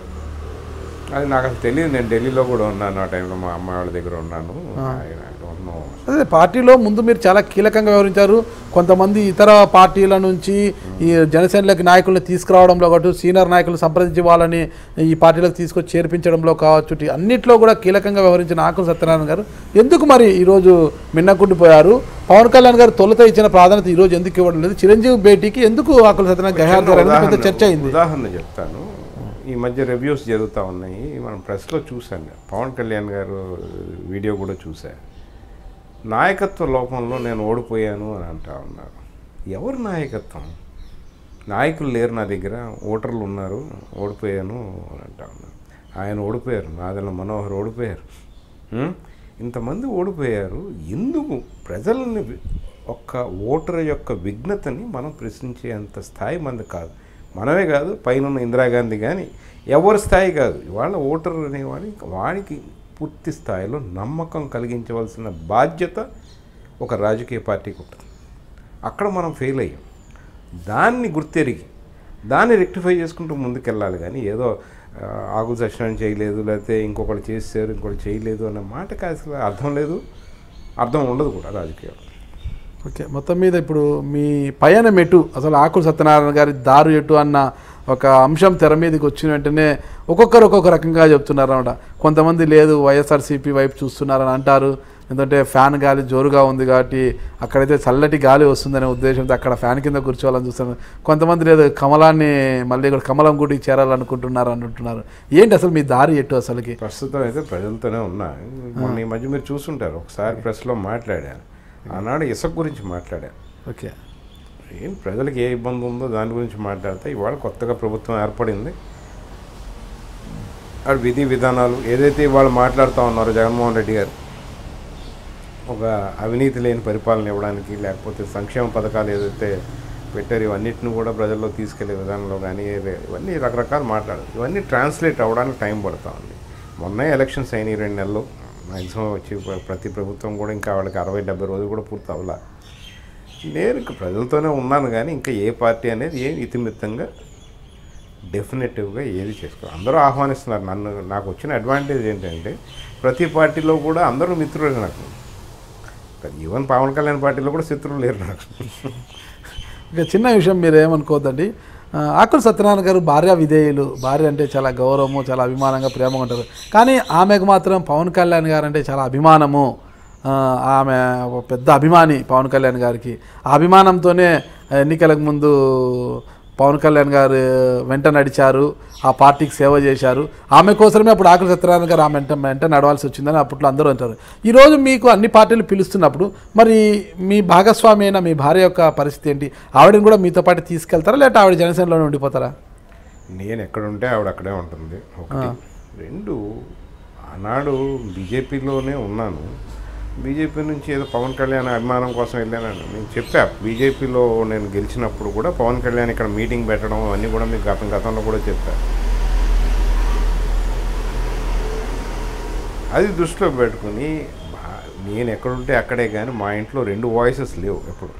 అది నాకు అసలు తెలియదు నేను ఢిల్లీలో కూడా ఉన్నాను ఆ టైంలో మా అమ్మాయి వాళ్ళ దగ్గర ఉన్నాను I- I don't know. అదే పార్టీలో ముందు మీరు చాలా కీలకంగా వ్యవహరించారు కొంతమంది ఇతర పార్టీల నుంచి ఈ జనసేనలోకి నాయకులను తీసుకురావడంలో కావచ్చు సీనియర్ నాయకులు సంప్రదించి వాళ్ళని ఈ పార్టీలోకి తీసుకొచ్చి చేర్పించడంలో కావచ్చు ఇటు అన్నిట్లో కూడా కీలకంగా వ్యవహరించిన ఆకుల సత్యనారాయణ గారు ఎందుకు మరి ఈరోజు మిన్నకుండిపోయారు పవన్ కళ్యాణ్ గారు తొలుత ఇచ్చిన ప్రాధాన్యత ఈరోజు ఎందుకు ఇవ్వడం లేదు చిరంజీవి భేటీకి ఎందుకు ఆకుల సత్యనారాయణ గహార్ అనేది పెద్ద చర్చ అయింది ఉదాహరణ చెప్తాను ఈ మధ్య రివ్యూస్ జరుగుతూ ఉన్నాయి మనం ప్రెస్లో చూశాను పవన్ కళ్యాణ్ గారు వీడియో కూడా చూశా నాయకత్వ లోపంలో నేను ఓడిపోయాను అని అంటా ఉన్నారు ఎవరు నాయకత్వం నాయకులు లేరు నా దగ్గర ఓటర్లు ఉన్నారు ఓడిపోయాను అని అంటా ఉన్నారు ఆయన ఓడిపోయారు నాదెల్ల మనోహర్ ఓడిపోయారు ఉం? ఇంతమంది ఓడిపోయారు ఎందుకు ప్రజలని వి- ఒక్క ఓటర్ యొక్క విఘ్నతని మనం ప్రశ్నించేంత స్థాయి మంది కాదు మనమే కాదు పైన ఉన్న ఇందిరాగాంధీ కానీ ఎవరి స్థాయి కాదు ఇవాళ ఓటర్ అనేవాడి వాడికి పూర్తి స్థాయిలో నమ్మకం కలిగించవలసిన బాధ్యత ఒక రాజకీయ పార్టీకి ఉంటుంది అక్కడ మనం ఫెయిల్ అయ్యాం దాన్ని గుర్తెరిగి దాన్ని రెక్టిఫై చేసుకుంటూ ముందుకెళ్ళాలి కానీ ఏదో ఆ, ఆకులు సత్యనారాయణ చేయలేదు లేకపోతే ఇంకొకటి చేశారు ఇంకొకటి చేయలేదు అన్న మాటకి అసలు అర్థం లేదు అర్థం ఉండదు కూడా రాజకీయాలు ఓకే మొత్తం మీద ఇప్పుడు మీ పయనం ఎటు అసలు ఆకుల సత్యనారాయణ గారి దారు ఎటు అన్న ఒక అంశం తెర మీదకి వచ్చిన వెంటనే ఒక్కొక్కరు ఒక్కొక్క రకంగా చెప్తున్నారు అనమాట కొంతమంది లేదు వైఎస్ఆర్సీపీ వైపు చూస్తున్నారని అంటారు ఎందుకంటే ఫ్యాన్ గాలి జోరుగా ఉంది కాబట్టి అక్కడైతే చల్లటి గాలి వస్తుందనే ఉద్దేశంతో అక్కడ ఫ్యాన్ కింద కూర్చోవాలని చూస్తున్నారు కొంతమంది లేదు కమలాన్ని మళ్ళీ ఇక్కడ కమలం గుడికి చేరాలనుకుంటున్నారు అని అంటున్నారు ఏంటి అసలు మీ దారి ఎటు అసలుకి ప్రస్తుతం అయితే ప్రజలతోనే ఉన్నా మొన్న ఈ మధ్య మీరు చూసుంటారు ఒకసారి ప్రెస్లో మాట్లాడాను ఆనాడు ఇసుక గురించి మాట్లాడాను ఓకే ఏం ప్రజలకు ఏ ఇబ్బంది ఉందో దాని గురించి మాట్లాడితే ఇవాళ కొత్తగా ప్రభుత్వం ఏర్పడింది ఆ విధి విధానాలు ఏదైతే ఇవాళ మాట్లాడుతూ ఉన్నారో జగన్మోహన్ రెడ్డి గారు ఒక అవినీతి లేని పరిపాలన ఇవ్వడానికి లేకపోతే సంక్షేమ పథకాలు ఏదైతే పెట్టారు ఇవన్నిటిని కూడా ప్రజల్లో తీసుకెళ్లే విధానంలో కానీ రే- ఇవన్నీ రకరకాలు మాట్లాడారు ఇవన్నీ ట్రాన్స్లేట్ అవ్వడానికి టైం పడుతూ ఉంది మొన్నే ఎలక్షన్స్ అయినాయి రెండు నెలలు మ్యాక్సిమం వచ్చి ప్ర- ప్రతి ప్రభుత్వం కూడా ఇంకా వాళ్ళకి అరవై డెబ్బై రోజులు కూడా పూర్తి అవ్వాల నేను ఇంకా ప్రజలతోనే ఉన్నాను కానీ ఇంకా ఏ పార్టీ అనేది ఏం ఇతిమిత్తంగా డెఫినెటివ్గా ఏది చేసుకో అందరూ ఆహ్వానిస్తున్నారు నన్ను నాకు వచ్చిన అడ్వాంటేజ్ ఏంటంటే ప్రతి పార్టీలో కూడా అందరూ మిత్రులే నాకు ఈవెన్ పవన్ కళ్యాణ్ పార్టీలో కూడా శత్రువులు లేరు నాకు ఇక చిన్న విషయం మీరు ఏమనుకోవద్దండి ఆ, ఆకుల సత్యనారాయణ గారు భార్య విధేయులు భార్య అంటే చాలా గౌరవము చాలా అభిమానంగా ప్రేమగా ఉంటారు కానీ ఆమెకు మాత్రం పవన్ కళ్యాణ్ గారు అంటే చాలా అభిమానము ఆ, ఆమె ఒక పెద్ద అభిమాని పవన్ కళ్యాణ్ గారికి ఆ అభిమానంతోనే ఎన్నికలకు ముందు పవన్ కళ్యాణ్ గారు వెంట నడిచారు ఆ పార్టీకి సేవ చేశారు ఆమె కోసమే అప్పుడు ఆకుల సత్యనారాయణ గారు ఆమె వెంట వెంట నడవాల్సి వచ్చిందని అప్పట్లో అందరూ అంటారు ఈరోజు మీకు అన్ని పార్టీలు పిలుస్తున్నప్పుడు మరి మీ భాగస్వామి అయిన మీ భార్య యొక్క పరిస్థితి ఏంటి ఆవిడని కూడా మీతో పాటు తీసుకెళ్తారా లేకపోతే ఆవిడ జనసేనలోనే ఉండిపోతారా నేను ఎక్కడుంటే ఆవిడ అక్కడే ఉంటుంది ఒకటి రెండు ఆనాడు బీజేపీలోనే ఉన్నాను బీజేపీ నుంచి ఏదో పవన్ కళ్యాణ్ అభిమానం కోసం వెళ్ళానని నేను చెప్పా బీజేపీలో నేను గెలిచినప్పుడు కూడా పవన్ కళ్యాణ్ ఇక్కడ మీటింగ్ పెట్టడం అవన్నీ కూడా మీకు గతం గతంలో కూడా చెప్పా అది దృష్టిలో పెట్టుకుని బా- నేను ఎక్కడుంటే అక్కడే కానీ మా ఇంట్లో రెండు వాయిసెస్ లేవు ఎప్పుడు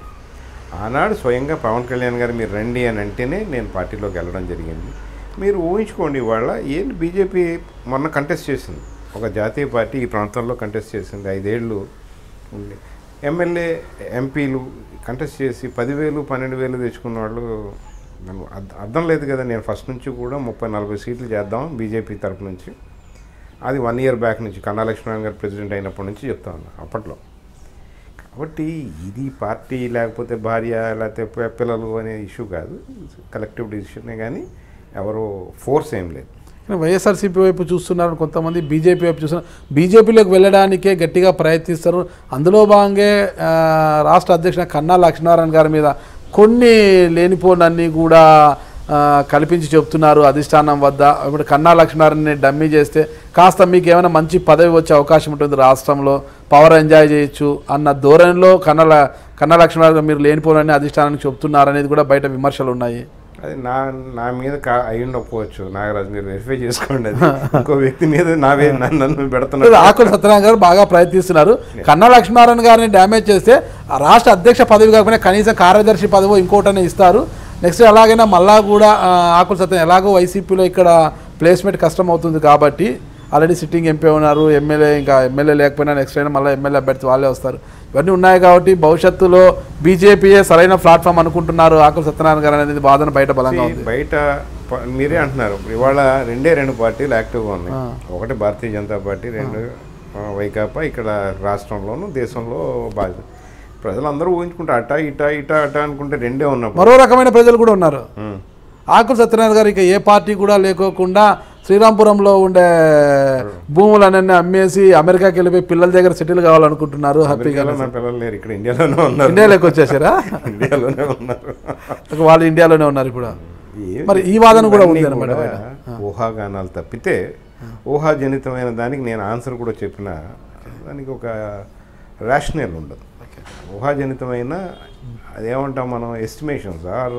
ఆనాడు స్వయంగా పవన్ కళ్యాణ్ గారు మీరు రండి అని అంటేనే నేను పార్టీలోకి వెళ్ళడం జరిగింది మీరు ఊహించుకోండి ఇవాళ ఏంటి బీజేపీ మొన్న కంటెస్ట్ చేసింది ఒక జాతీయ పార్టీ ఈ ప్రాంతంలో కంటెస్ట్ చేసింది ఐదేళ్ళు ఉండి ఎమ్మెల్యే ఎంపీలు కంటెస్ట్ చేసి పదివేలు పన్నెండు వేలు తెచ్చుకున్న వాళ్ళు నన్ను అర్థ- అర్థం లేదు కదా నేను ఫస్ట్ నుంచి కూడా ముప్పై నలభై సీట్లు చేద్దాం బీజేపీ తరపు నుంచి అది వన్ ఇయర్ బ్యాక్ నుంచి కన్నా లక్ష్మణ్ గారు ప్రెసిడెంట్ అయినప్పటి నుంచి చెప్తా ఉన్నా అప్పట్లో కాబట్టి ఇది పార్టీ లేకపోతే భార్య లేకపోతే పి- పిల్లలు అనే ఇష్యూ కాదు కలెక్టివ్ డిసిషనే కానీ ఎవరు ఫోర్స్ ఏం లేదు కానీ వైఎస్ఆర్సీపీ వైపు చూస్తున్నారు కొంతమంది బీజేపీ వైపు చూస్తున్నారు బీజేపీలోకి వెళ్ళడానికే గట్టిగా ప్రయత్నిస్తారు అందులో భాగంగా ఆ, రాష్ట్ర అధ్యక్షుడు కన్నా లక్ష్మీనారాయణ గారి మీద కొన్ని లేనిపోనన్నీ కూడా ఆ, కల్పించి చెప్తున్నారు అధిష్టానం వద్ద ఇప్పుడు కన్నా లక్ష్మీనారాయణని డమ్మీ చేస్తే కాస్త మీకు ఏమైనా మంచి పదవి వచ్చే అవకాశం ఉంటుంది రాష్ట్రంలో పవర్ ఎంజాయ్ చేయొచ్చు అన్న ధోరణిలో కన్నా ల- కన్నా లక్ష్మీనారాయణ మీరు లేనిపోనని అధిష్టానానికి చెప్తున్నారు అనేది కూడా బయట విమర్శలు ఉన్నాయి అది నా నా మీద కా అయి ఉండకపోవచ్చు నాగరాజు మీరు వెరిఫై చేసుకోండి అది ఇంకో వ్యక్తి మీద నావే నన్ను నన్ను లేదు, పెడుతున్నారు ఆకుల సత్యనారాయణ గారు బాగా ప్రయత్నిస్తున్నారు కన్నా లక్ష్మీనారాయణ గారిని డ్యామేజ్ చేస్తే ఆ రాష్ట్ర అధ్యక్ష పదవి కాకపోయినా కనీసం కార్యదర్శి పదవి ఇంకోటనే ఇస్తారు నెక్స్ట్ ఎలాగైనా మళ్ళా కూడా ఆ, ఆకుల సత్యం ఎలాగో వైసీపీలో ఇక్కడ ప్లేస్మెంట్ కష్టం అవుతుంది కాబట్టి ఆల్రెడీ సిట్టింగ్ ఎంపీ ఉన్నారు ఎమ్మెల్యే ఇంకా ఎమ్మెల్యే లేకపోయినా నెక్స్ట్ అయినా మళ్ళీ ఎమ్మెల్యే అభ్యర్థి వాళ్ళే వస్తారు ఇవన్నీ ఉన్నాయి కాబట్టి భవిష్యత్తులో బీజేపీయే సరైన ప్లాట్ఫామ్ అనుకుంటున్నారు ఆకుల సత్యనారాయణ గారు అనేది వాదన బయట బలంగా ఉంది బయట ప- మీరే అంటున్నారు ఇవాళ రెండే రెండు పార్టీలు యాక్టివ్గా ఉన్నాయి ఆ. ఒకటి భారతీయ జనతా పార్టీ రెండు ఆ, వైకాపా ఇక్కడ రాష్ట్రంలోను దేశంలో బాధ్యత ప్రజలందరూ ఊహించుకుంటారు అటా ఇటా ఇటా అటా అనుకుంటే రెండే ఉన్నప్పుడు మరో రకమైన ప్రజలు కూడా ఉన్నారు ఉం. ఆకుల సత్యనారాయణ గారు ఇక ఏ పార్టీ కూడా లేకోకుండా శ్రీరాంపురంలో ఉండే భూములన్నీ అమ్మేసి అమెరికాకి వెళ్ళిపోయి పిల్లల దగ్గర సెటిల్ కావాలనుకుంటున్నారు హ్యాపీగా అమెరికాలో నా పిల్లలు లేరు ఇక్కడ ఇండియాలోనే ఉన్నారు ఇండియాలోకి వచ్చేసారా ఇండియాలోనే ఉన్నారు ఇక వాళ్ళు ఇండియాలోనే ఉన్నారు ఇప్పుడు ఏమి మరి ఈ వాదన కూడా ఇవన్నీ ఉంది అనమాట కూడా ఊహాగానాలు తప్పితే ఊహాజనితమైన దానికి నేను ఆన్సర్ కూడా చెప్పిన దానికి ఒక రేషనల్ ఉండదు ఊహాజనితమైన అదేమంటాం మనం ఎస్టిమేషన్స్ ఆర్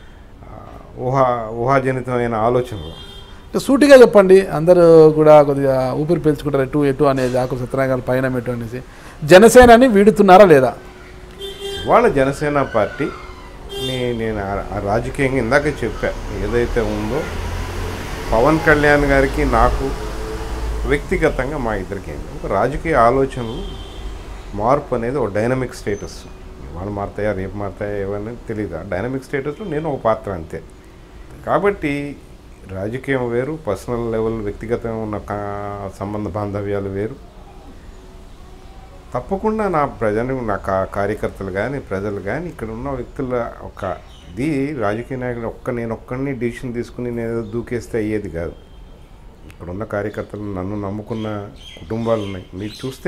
ఊహా ఊహాజనితమైన ఆలోచనలు అంటే సూటిగా చెప్పండి అందరూ కూడా కొద్దిగా ఊపిరి పీల్చుకుంటారు ఎటు ఎటు అనేది ఆకుల సత్యనారాయణ గారి పైన ఎటు అనేసి జనసేనని వీడుతున్నారా లేదా వాళ్ళ జనసేన పార్టీ ని నేను ఆ- ఆ రాజకీయంగా ఇందాక చెప్పా ఏదైతే ఉందో పవన్ కళ్యాణ్ గారికి నాకు వ్యక్తిగతంగా మా ఇద్దరికి ఏంటి ఒక రాజకీయ ఆలోచనలు మార్పు అనేది ఒక డైనమిక్ స్టేటస్ వాళ్ళు మారుతాయా రేపు మారుతాయా ఏమని తెలియదు ఆ డైనమిక్ స్టేటస్లో నేను ఒక పాత్ర అంతే కాబట్టి రాజకీయం వేరు పర్సనల్ లెవెల్ వ్యక్తిగతంగా ఉన్న కా- సంబంధ బాంధవ్యాలు వేరు తప్పకుండా నా ప్రజలు నా కా- కార్యకర్తలు కానీ ప్రజలు కానీ ఇక్కడ ఉన్న వ్యక్తుల ఒక ఇది రాజకీయ నాయకుడు ఒక్క నేను ఒక్కడిని డిసిషన్ తీసుకుని నేను ఏదో దూకేస్తే అయ్యేది కాదు ఇక్కడ ఉన్న కార్యకర్తలు నన్ను నమ్ముకున్న కుటుంబాలు ఉన్నాయి మీరు చూస్తే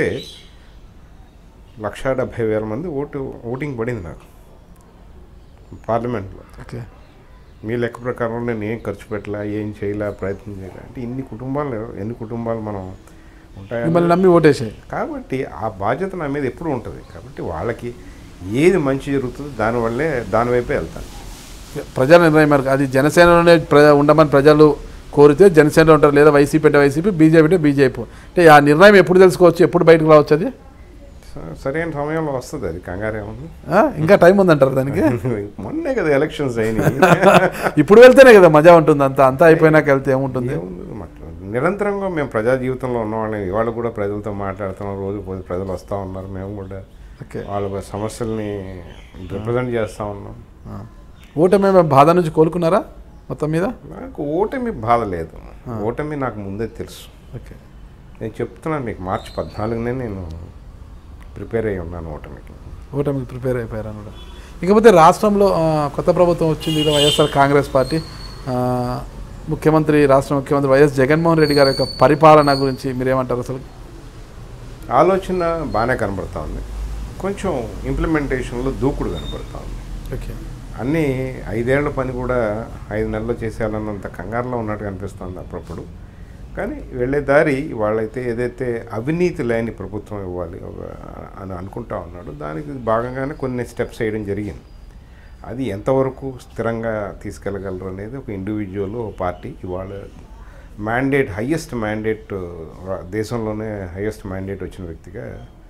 లక్షా డెబ్భై వేల మంది ఓటు ఓటింగ్ పడింది నాకు పార్లమెంట్లో ఓకే మీ లెక్క ప్రకారం నేను ఏం ఖర్చు పెట్టలే ఏం చేయలే ప్రయత్నం చేయలే అంటే ఇన్ని కుటుంబాలు ఎన్ని కుటుంబాలు మనం ఉంటాయి మిమ్మల్ని నమ్మి ఓటేసాయి కాబట్టి ఆ బాధ్యత నా మీద ఎప్పుడు ఉంటుంది కాబట్టి వాళ్ళకి ఏది మంచి జరుగుతుందో దానివల్లే దాని వైపే వెళ్తాను ప్రజల నిర్ణయం మేరకు అది జనసేనలోనే ప్ర ఉండమని ప్రజలు కోరితే జనసేనలో ఉంటారు లేదా వైసీపీ అంటే వైసీపీ బీజేపీ అంటే బీజేపీ అంటే ఆ నిర్ణయం ఎప్పుడు తెలుసుకోవచ్చు ఎప్పుడు బయటకు రావచ్చు అది స- సరైన సమయంలో వస్తుంది అది కంగారు ఏముంది ఆ? ఇంకా టైం ఉందంటారు దానికి మొన్నే కదా ఎలక్షన్స్ అయినాయి ఇప్పుడు వెళ్తేనే కదా మజా ఉంటుంది అంతా అంతా అయిపోయినాక వెళ్తే ఏముంటుంది ఏముంది మాట్లాడు. నిరంతరంగా మేము ప్రజా జీవితంలో ఉన్నవాళ్ళం ఇవాళ కూడా ప్రజలతో మాట్లాడుతున్నాం రోజు పోయి ప్రజలు వస్తూ ఉన్నారు మేము కూడా ఓకే వాళ్ళ సమస్యల్ని రిప్రజెంట్ చేస్తూ ఉన్నాం ఆ. ఓటమి మీ బాధ నుంచి కోలుకున్నారా మొత్తం మీద నాకు ఓటమి బాధ లేదు ఓటమి నాకు ముందే తెలుసు ఓకే నేను చెప్తున్నాను మీకు మార్చి పద్నాలుగునే నేను ప్రిపేర్ అయ్యి ఉన్నాను ఓటమికి ఓటమికి ప్రిపేర్ అయిపోయారు అనమాట ఇకపోతే రాష్ట్రంలో ఆ, కొత్త ప్రభుత్వం వచ్చింది ఇది వైఎస్ఆర్ కాంగ్రెస్ పార్టీ ఆ, ముఖ్యమంత్రి రాష్ట్ర ముఖ్యమంత్రి వైఎస్ జగన్మోహన్ రెడ్డి గారి యొక్క పరిపాలన గురించి మీరేమంటారు అసలు ఆలోచన బాగానే కనబడతా ఉంది కొంచెం ఇంప్లిమెంటేషన్లో దూకుడు కనబడతా ఉంది ఓకే అన్నీ ఐదేళ్ల పని కూడా ఐదు నెలల్లో చేసేయాలన్నంత కంగారులో ఉన్నట్టు కనిపిస్తుంది అప్పుడప్పుడు కానీ వెళ్ళే దారి వాళ్ళైతే ఏదైతే అవినీతి లేని ప్రభుత్వం ఇవ్వాలి ఒక- అని అనుకుంటా ఉన్నాడు దానికి భాగంగానే కొన్ని స్టెప్స్ వేయడం జరిగింది అది ఎంతవరకు స్థిరంగా తీసుకెళ్ళగలరు అనేది ఒక ఇండివిజువల్ ఒక పార్టీ ఇవాళ మ్యాండేట్ హయ్యెస్ట్ మ్యాండేట్ దేశంలోనే హయ్యెస్ట్ మ్యాండేట్ వచ్చిన వ్యక్తిగా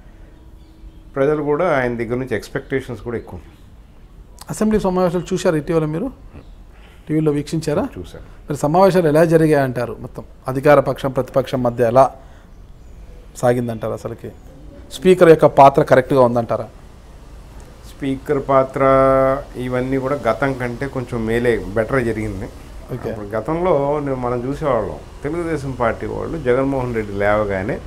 ప్రజలు కూడా ఆయన దగ్గర నుంచి ఎక్స్పెక్టేషన్స్ కూడా ఎక్కువ అసెంబ్లీ సమావేశాలు చూశారు ఇటీవల మీరు టీవీలో వీక్షించారా చూశాను మరి సమావేశాలు ఎలా జరిగాయి అంటారు మొత్తం అధికార పక్షం ప్రతిపక్షం మధ్య ఎలా సాగిందంటారు అసలుకి స్పీకర్ యొక్క పాత్ర కరెక్ట్గా ఉందంటారా స్పీకర్ పాత్ర ఇవన్నీ కూడా గతం కంటే కొంచెం మేలే బెటర్ జరిగింది ఓకే అప్పుడు గతంలో నేను మనం చూసేవాళ్ళం తెలుగుదేశం పార్టీ వాళ్ళు జగన్మోహన్ రెడ్డి లేవగానే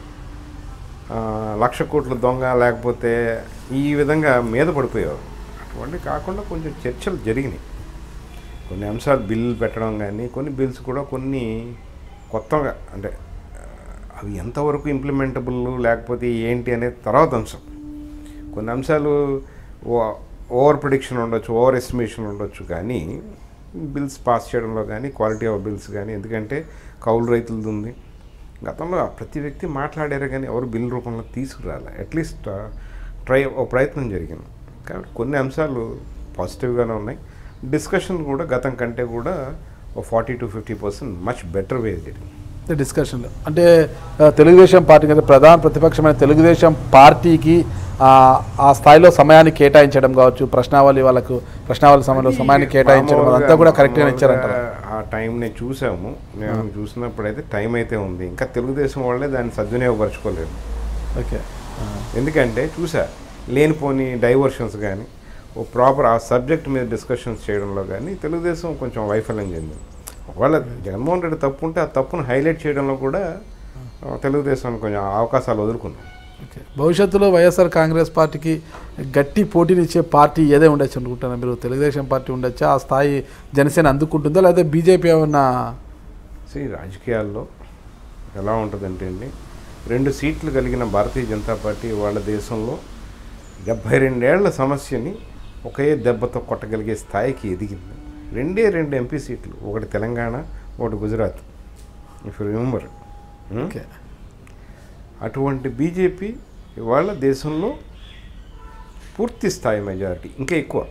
ఆ, లక్ష కోట్ల దొంగ లేకపోతే ఈ విధంగా మీద పడిపోయేవారు అటువంటి కాకుండా కొంచెం చర్చలు జరిగినాయి కొన్ని అంశాలు బిల్లు పెట్టడం కానీ కొన్ని బిల్స్ కూడా కొన్ని కొత్తగా అంటే ఆ, అవి ఎంతవరకు ఇంప్లిమెంటబుల్ లేకపోతే ఏంటి అనేది తర్వాత అంశం కొన్ని అంశాలు ఓ- ఓవర్ ప్రిడిక్షన్ ఉండొచ్చు ఓవర్ ఎస్టిమేషన్ ఉండొచ్చు కానీ బిల్స్ పాస్ చేయడంలో కానీ క్వాలిటీ ఆఫ్ బిల్స్ కానీ ఎందుకంటే కౌలు రైతులది ఉంది గతంలో ప్రతి వ్యక్తి మాట్లాడారు కానీ ఎవరు బిల్ రూపంలో తీసుకురాలే అట్లీస్ట్ ట్రై ఓ ప్రయత్నం జరిగింది కాబట్టి కొన్ని అంశాలు పాజిటివ్గానే ఉన్నాయి డిస్కషన్ కూడా గతం కంటే కూడా ఓ forty to fifty percent much better way జరిగింది డిస్కషన్లో అంటే ఆ, తెలుగుదేశం పార్టీ కదా ప్రధాన ప్రతిపక్షమైన తెలుగుదేశం పార్టీకి ఆ, ఆ స్థాయిలో సమయాన్ని కేటాయించడం కావచ్చు ప్రశ్నావళి వాళ్ళకు ప్రశ్నావళి సమయంలో సమయాన్ని కేటాయించడం అదంతా కూడా కరెక్ట్గా ఇచ్చారంటారు ఆ టైం నేను చూసాము నేను చూసినప్పుడు అయితే టైం అయితే ఉంది ఇంకా తెలుగుదేశం వాళ్ళే దాన్ని సద్వినియోగపరచుకోలేదు ఓకే ఎందుకంటే చూసా లేనిపోని డైవర్షన్స్ కానీ ఓ ప్రాపర్ ఆ సబ్జెక్ట్ మీద డిస్కషన్స్ చేయడంలో కానీ తెలుగుదేశం కొంచెం వైఫల్యం చెందింది ఒకవేళ జగన్మోహన్ రెడ్డి తప్పు ఉంటే ఆ తప్పును హైలైట్ చేయడంలో కూడా ఆ, తెలుగుదేశం కొంచెం అవకాశాలు వదులుకుంది ఓకే భవిష్యత్తులో వైఎస్ఆర్ కాంగ్రెస్ పార్టీకి గట్టి పోటీనిచ్చే పార్టీ ఏదే ఉండొచ్చు అనుకుంటున్నారు మీరు తెలుగుదేశం పార్టీ ఉండొచ్చా ఆ స్థాయి జనసేన అందుకుంటుందా లేదా బీజేపీ ఏమన్నా See, రాజకీయాల్లో ఎలా ఉంటుందంటే అండి రెండు సీట్లు కలిగిన భారతీయ జనతా పార్టీ వాళ్ళ దేశంలో డెబ్భై రెండేళ్ల సమస్యని ఒకే దెబ్బతో కొట్టగలిగే స్థాయికి ఎదిగింది రెండే రెండు ఎంపీ సీట్లు ఒకటి తెలంగాణ ఒకటి గుజరాత్ ఇఫ్ రిమెంబర్ ఓకే అటువంటి బీజేపీ ఇవాళ దేశంలో పూర్తి స్థాయి మెజారిటీ ఇంకా ఎక్కువ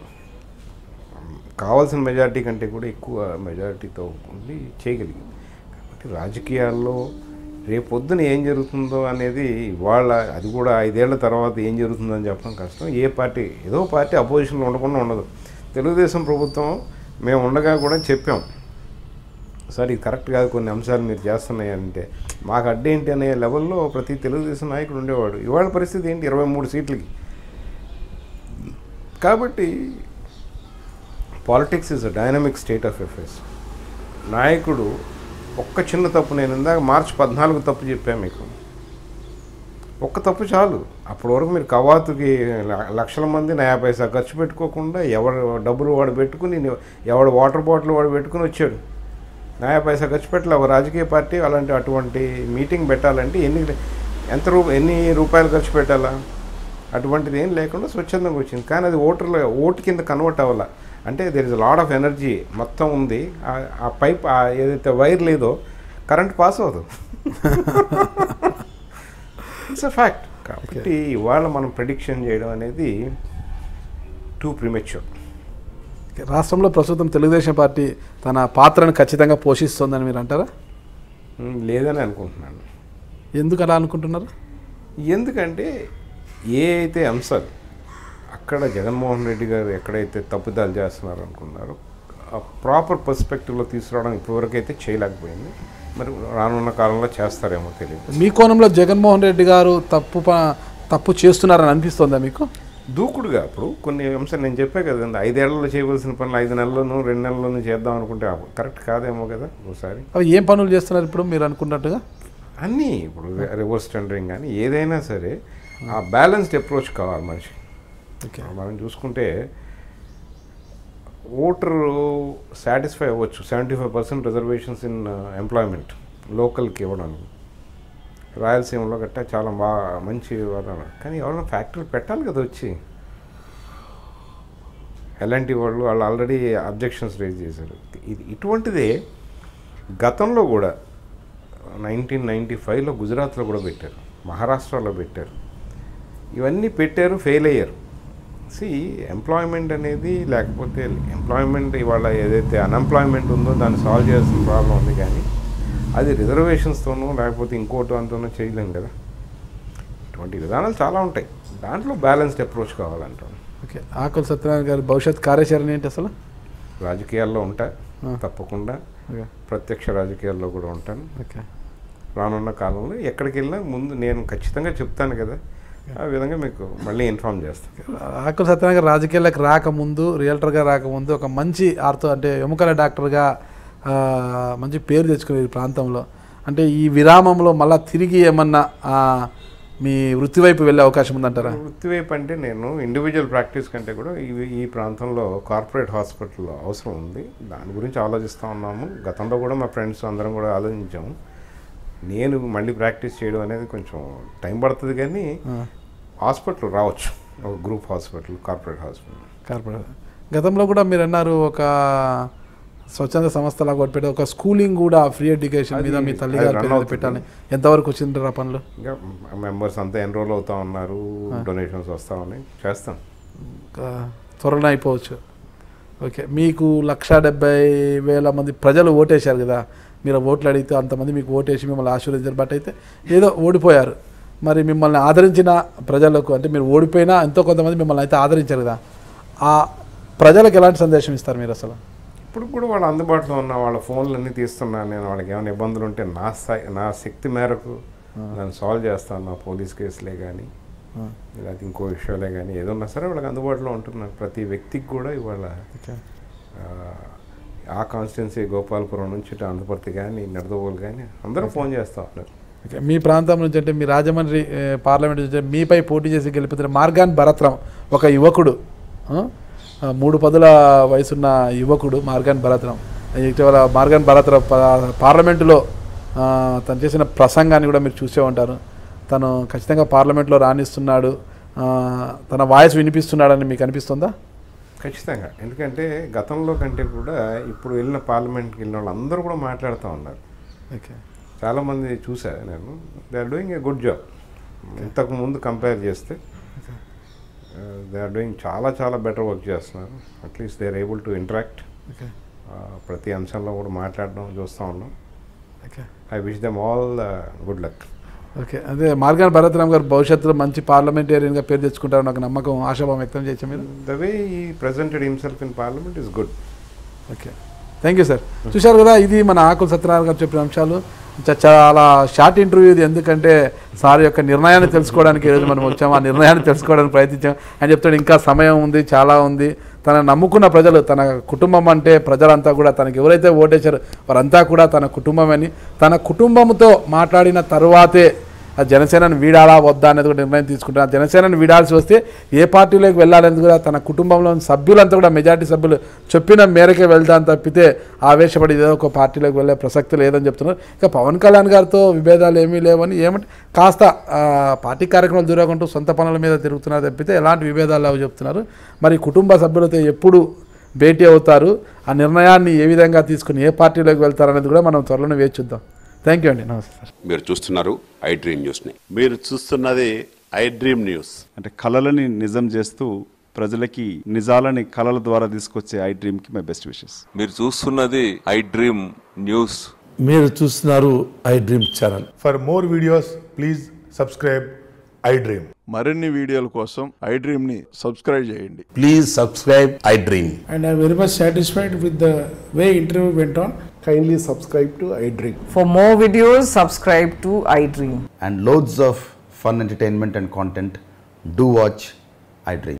కావాల్సిన మెజారిటీ కంటే కూడా ఎక్కువ మెజారిటీతో ఉండి చేయగలిగింది కాబట్టి రాజకీయాల్లో రేపొద్దున ఏం జరుగుతుందో అనేది ఇవాళ అది కూడా ఐదేళ్ల తర్వాత ఏం జరుగుతుందని చెప్పడం కష్టం ఏ పార్టీ ఏదో పార్టీ అపోజిషన్లో ఉండకుండా ఉండదు తెలుగుదేశం ప్రభుత్వం మేము ఉండగా కూడా చెప్పాం సార్ ఇది కరెక్ట్ కాదు కొన్ని అంశాలు మీరు చేస్తున్నాయి అంటే మాకు అడ్డేంటి అనే లెవెల్లో ప్రతి తెలుగుదేశం నాయకుడు ఉండేవాడు ఇవాళ పరిస్థితి ఏంటి ఇరవై మూడు సీట్లకి కాబట్టి politics is a dynamic state of affairs నాయకుడు ఒక్క చిన్న తప్పు నేను ఇందాక మార్చి పద్నాలుగు తప్పు చెప్పాను మీకు ఒక్క తప్పు చాలు అప్పటి వరకు మీరు కవాతుకి ల- లక్షల మంది నయా పైసా ఖర్చు పెట్టుకోకుండా ఎవడు డబ్బులు వాడు పెట్టుకుని ఎవడు వాటర్ బాటిల్ వాడు పెట్టుకుని వచ్చాడు నయా పైసా ఖర్చు పెట్టలే ఒక రాజకీయ పార్టీ అలాంటి అటువంటి మీటింగ్ పెట్టాలంటే ఎన్ని ఎంత రూ ఎన్ని రూపాయలు ఖర్చు పెట్టాలా అటువంటిది ఏం లేకుండా స్వచ్ఛందంగా వచ్చింది కానీ అది ఓటర్ల ఓటు కింద కన్వర్ట్ అవ్వాల అంటే there is lot of energy మొత్తం ఉంది ఆ- ఆ పైప్ ఆ ఏదైతే వైర్ లేదో కరెంట్ పాస్ అవ్వదు ఇట్స్ అ ఫ్యాక్ట్ కాబట్టి ఇవాళ మనం ప్రిడిక్షన్ చేయడం అనేది టూ ప్రిమెచ్యూర్ ఓకే. రాష్ట్రంలో ప్రస్తుతం తెలుగుదేశం పార్టీ తన పాత్రను ఖచ్చితంగా పోషిస్తోందని మీరు అంటారా లేదని అనుకుంటున్నాను ఎందుకు అలా అనుకుంటున్నారు ఎందుకంటే ఏ అయితే అంశాలు అక్కడ జగన్మోహన్ రెడ్డి గారు ఎక్కడైతే తప్పుదాలు చేస్తున్నారు అనుకున్నారో ఆ ప్రాపర్ పర్స్పెక్టివ్లో తీసుకురావడం ఇప్పటివరకు అయితే చేయలేకపోయింది మరి రానున్న కాలంలో చేస్తారేమో తెలియదు మీ కోణంలో జగన్మోహన్ రెడ్డి గారు తప్పు ప- తప్పు చేస్తున్నారని అనిపిస్తోందా మీకు దూకుడుగా అప్పుడు కొన్ని అంశాలు నేను చెప్పే కదండి ఐదేళ్లలో చేయవలసిన పనులు ఐదు నెలల్లోనూ రెండు నెలల్లోనూ చేద్దాం అనుకుంటే అప్పుడు కరెక్ట్ కాదేమో కదా ఒకసారి అవి ఏం పనులు చేస్తున్నారు ఇప్పుడు మీరు అనుకున్నట్టుగా అన్నీ ఇప్పుడు రివర్స్ టెండరింగ్ కానీ ఏదైనా సరే ఆ బ్యాలెన్స్డ్ అప్రోచ్ కావాలి మనిషి ఓకే మనం చూసుకుంటే ఓటరు సాటిస్ఫై అవ్వచ్చు seventy five percent reservations in employment లోకల్కి ఇవ్వడానికి రాయలసీమలో గట్టా చాలా బాగా మంచి వాతావరణం కానీ ఎవరైనా ఫ్యాక్టరీ పెట్టాలి కదా వచ్చి ఎలాంటి వాళ్ళు వాళ్ళు ఆల్రెడీ అబ్జెక్షన్స్ రేజ్ చేశారు ఇది ఇటువంటిదే గతంలో కూడా నైన్టీన్ నైంటీ ఫైవ్లో గుజరాత్లో కూడా పెట్టారు మహారాష్ట్రలో పెట్టారు ఇవన్నీ పెట్టారు ఫెయిల్ అయ్యారు సి ఎంప్లాయ్మెంట్ అనేది లేకపోతే ఎంప్లాయ్మెంట్ ఇవాళ ఏదైతే అన్ఎంప్లాయ్మెంట్ ఉందో దాన్ని సాల్వ్ చేయాల్సిన ప్రాబ్లం ఉంది కానీ అది రిజర్వేషన్స్తోనూ లేకపోతే ఇంకోటి అంతోనో చేయలేం కదా ఇటువంటి విధానాలు చాలా ఉంటాయి దాంట్లో బ్యాలెన్స్డ్ అప్రోచ్ కావాలంటాం ఓకే ఆకుల సత్యనారాయణ గారి భవిష్యత్ కార్యాచరణ ఏంటి అసలు రాజకీయాల్లో ఉంటా ఆ. తప్పకుండా ఓకే ప్రత్యక్ష రాజకీయాల్లో కూడా ఉంటాను ఓకే రానున్న కాలంలో ఎక్కడికి వెళ్ళినా ముందు నేను ఖచ్చితంగా చెప్తాను కదా ఆ విధంగా మీకు మళ్ళీ ఇన్ఫామ్ చేస్తాను ఆకుల సత్యనారాయణ గారు రాజకీయాలకు రాకముందు రియల్టర్గా రాకముందు ఒక మంచి ఆర్తో అంటే ఎముకల డాక్టర్గా ఆ, మంచి పేరు తెచ్చుకునే ఈ ప్రాంతంలో అంటే ఈ విరామంలో మళ్ళీ తిరిగి ఏమన్నా ఆ, మీ వృత్తి వైపు వెళ్ళే అవకాశం ఉందంటారా వృత్తి వైపు అంటే నేను ఇండివిజువల్ ప్రాక్టీస్ కంటే కూడా ఈ ఈ ప్రాంతంలో కార్పొరేట్ హాస్పిటల్ అవసరం ఉంది దాని గురించి ఆలోచిస్తూ ఉన్నాము గతంలో కూడా మా ఫ్రెండ్స్ అందరం కూడా ఆలోచించాము నేను మళ్ళీ ప్రాక్టీస్ చేయడం అనేది కొంచెం టైం పడుతుంది కానీ ఆ, హాస్పిటల్ రావచ్చు ఒక group hospital corporate hospital corporate గతంలో కూడా మీరు అన్నారు ఒక స్వచ్ఛంద సంస్థలా కొట్టిపెట్టి ఒక స్కూలింగ్ కూడా ఫ్రీ ఎడ్యుకేషన్ మీద అది- మీ తల్లి అది గారి run పేరు మీద అవుతుంది. పెట్టాలి ఎంతవరకు వచ్చింటారు ఆ పనులు ఇంకా మెంబర్స్ అంతా ఎన్రోల్ అవుతా ఉన్నారు డొనేషన్స్ వస్తూ ఉన్నాయి చేస్తాం ఇంకా త్వరలో అయిపోవచ్చు ఓకే మీకు లక్ష డెబ్బై వేల మంది ప్రజలు ఓటేశారు కదా మీరు ఓట్లు అడిగితే అంతమంది మీకు ఓటేసి మిమ్మల్ని ఆశీర్వదించారు బట్ అయితే ఏదో ఓడిపోయారు మరి మిమ్మల్ని ఆదరించిన ప్రజలకు అంటే మీరు ఓడిపోయినా ఎంతో కొంతమంది మిమ్మల్ని అయితే ఆదరించారు కదా ఆ ప్రజలకు ఎలాంటి సందేశం ఇస్తారు మీరు అసలు ఇప్పుడు కూడా వాళ్ళ అందుబాటులో ఉన్న వాళ్ళ ఫోన్లు అన్నీ తీస్తున్నాను నేను వాళ్ళకి ఏమైనా ఇబ్బందులు ఉంటే నా స్థాయి నా శక్తి మేరకు దాన్ని సాల్వ్ చేస్తాను నా పోలీస్ కేసులే కానీ లేకపోతే ఇంకో విషయాలే కానీ ఏదన్నా సరే వాళ్ళకి అందుబాటులో ఉంటున్నారు ప్రతి వ్యక్తికి కూడా ఇవాళ ఓకే ఆ, ఆ కాన్స్టిట్యున్సీ గోపాలపురం నుంచి ఇటు అనపర్తి కానీ నిడదవోలు కానీ అందరూ ఫోన్ చేస్తూ ఉన్నారు ఓకే మీ ప్రాంతం నుంచి అంటే మీ రాజమండ్రి ఏ, పార్లమెంట్ నుంచి మీపై పోటీ చేసి గెలుపుతున్న మార్గాన్ భరత్రం ఒక యువకుడు ఆ? ఆ, మూడు పదుల వయసున్న యువకుడు మార్గాన్ భరత్రం ఇటీవల మార్గాన్ భరత్రం పా- పార్లమెంటులో ఆ, తను చేసిన ప్రసంగాన్ని కూడా మీరు చూసే ఉంటారు తను ఖచ్చితంగా పార్లమెంట్లో రాణిస్తున్నాడు ఆ, తన వాయిస్ వినిపిస్తున్నాడని మీకు అనిపిస్తుందా ఖచ్చితంగా ఎందుకంటే గతంలో కంటే కూడా ఇప్పుడు వెళ్ళిన పార్లమెంట్కి వెళ్ళిన వాళ్ళు అందరూ కూడా మాట్లాడుతూ ఉన్నారు ఓకే చాలామంది చూసా నేను they are doing a good job ఇంతకు ముందు కంపేర్ చేస్తే దే ఆర్ డూయింగ్ చాలా చాలా బెటర్ వర్క్ చేస్తున్నారు at least they are able to interact okay ప్రతి అంశంలో కూడా మాట్లాడడం చూస్తూ ఉన్నాం okay I wish them all good luck okay అదే మార్గాన్ భరత్రామ్ గారు భవిష్యత్తులో మంచి పార్లమెంటేరియన్గా పేరు తెచ్చుకుంటారని నాకు నమ్మకం ఆశాభావం వ్యక్తం చేయొచ్చా మీరు the way he presented himself in parliament is good okay thank you sir చూశారు కదా ఇది మన ఆకుల సత్యనారాయణ గారు చెప్పిన అంశాలు చ- చాలా షార్ట్ ఇంటర్వ్యూ ఇది ఎందుకంటే సార్ యొక్క నిర్ణయాన్ని తెలుసుకోవడానికి ఈరోజు మనం వచ్చాము ఆ నిర్ణయాన్ని తెలుసుకోవడానికి ప్రయత్నించాం ఆయన చెప్తాడు ఇంకా సమయం ఉంది చాలా ఉంది తన నమ్ముకున్న ప్రజలు తన కుటుంబం అంటే ప్రజలంతా కూడా తనకి ఎవరైతే ఓటేశారో వారంతా కూడా తన కుటుంబం అని తన కుటుంబంతో మాట్లాడిన తరువాతే ఆ జనసేనను వీడాలా వద్దా అనేది కూడా నిర్ణయం తీసుకుంటారు ఆ జనసేనను వీడాల్సి వస్తే ఏ పార్టీలోకి వెళ్ళాలనేది కూడా తన కుటుంబంలోని సభ్యులంతా కూడా మెజార్టీ సభ్యులు చెప్పిన మేరకే వెళ్తాను తప్పితే ఆవేశపడి ఏదో ఒక పార్టీలోకి వెళ్ళే ప్రసక్తి లేదని చెప్తున్నారు ఇక పవన్ కళ్యాణ్ గారితో విభేదాలు ఏమీ లేవని ఏమంటే కాస్త ఆ, పార్టీ కార్యక్రమాలు దూరకుంటూ సొంత పనుల మీద తిరుగుతున్నారు తప్పితే ఎలాంటి విభేదాలు లేవు చెప్తున్నారు మరి కుటుంబ సభ్యులతో ఎప్పుడు భేటీ అవుతారు ఆ నిర్ణయాన్ని ఏ విధంగా తీసుకుని ఏ పార్టీలోకి వెళ్తారు అనేది కూడా మనం త్వరలోనే వేచి చూద్దాం థ్యాంక్ యూ అండి నమస్తే సార్ మీరు చూస్తున్నారు ఐ డ్రీమ్ న్యూస్ని మీరు చూస్తున్నది ఐ డ్రీమ్ న్యూస్ అంటే కళలని నిజం చేస్తూ ప్రజలకి నిజాలని కళల ద్వారా తీసుకొచ్చే ఐ డ్రీమ్కి మై బెస్ట్ విషెస్ మీరు చూస్తున్నది ఐ డ్రీమ్ న్యూస్ మీరు చూస్తున్నారు iDream channel For more videos, please subscribe iDream. మరిన్ని వీడియోల కోసం ఐ డ్రీమ్ ని సబ్స్క్రైబ్ చేయండి please subscribe iDream and I'm very much satisfied with the way interview went on. Kindly subscribe to iDream. For more videos, subscribe to iDream. and loads of fun entertainment and content, do watch iDream.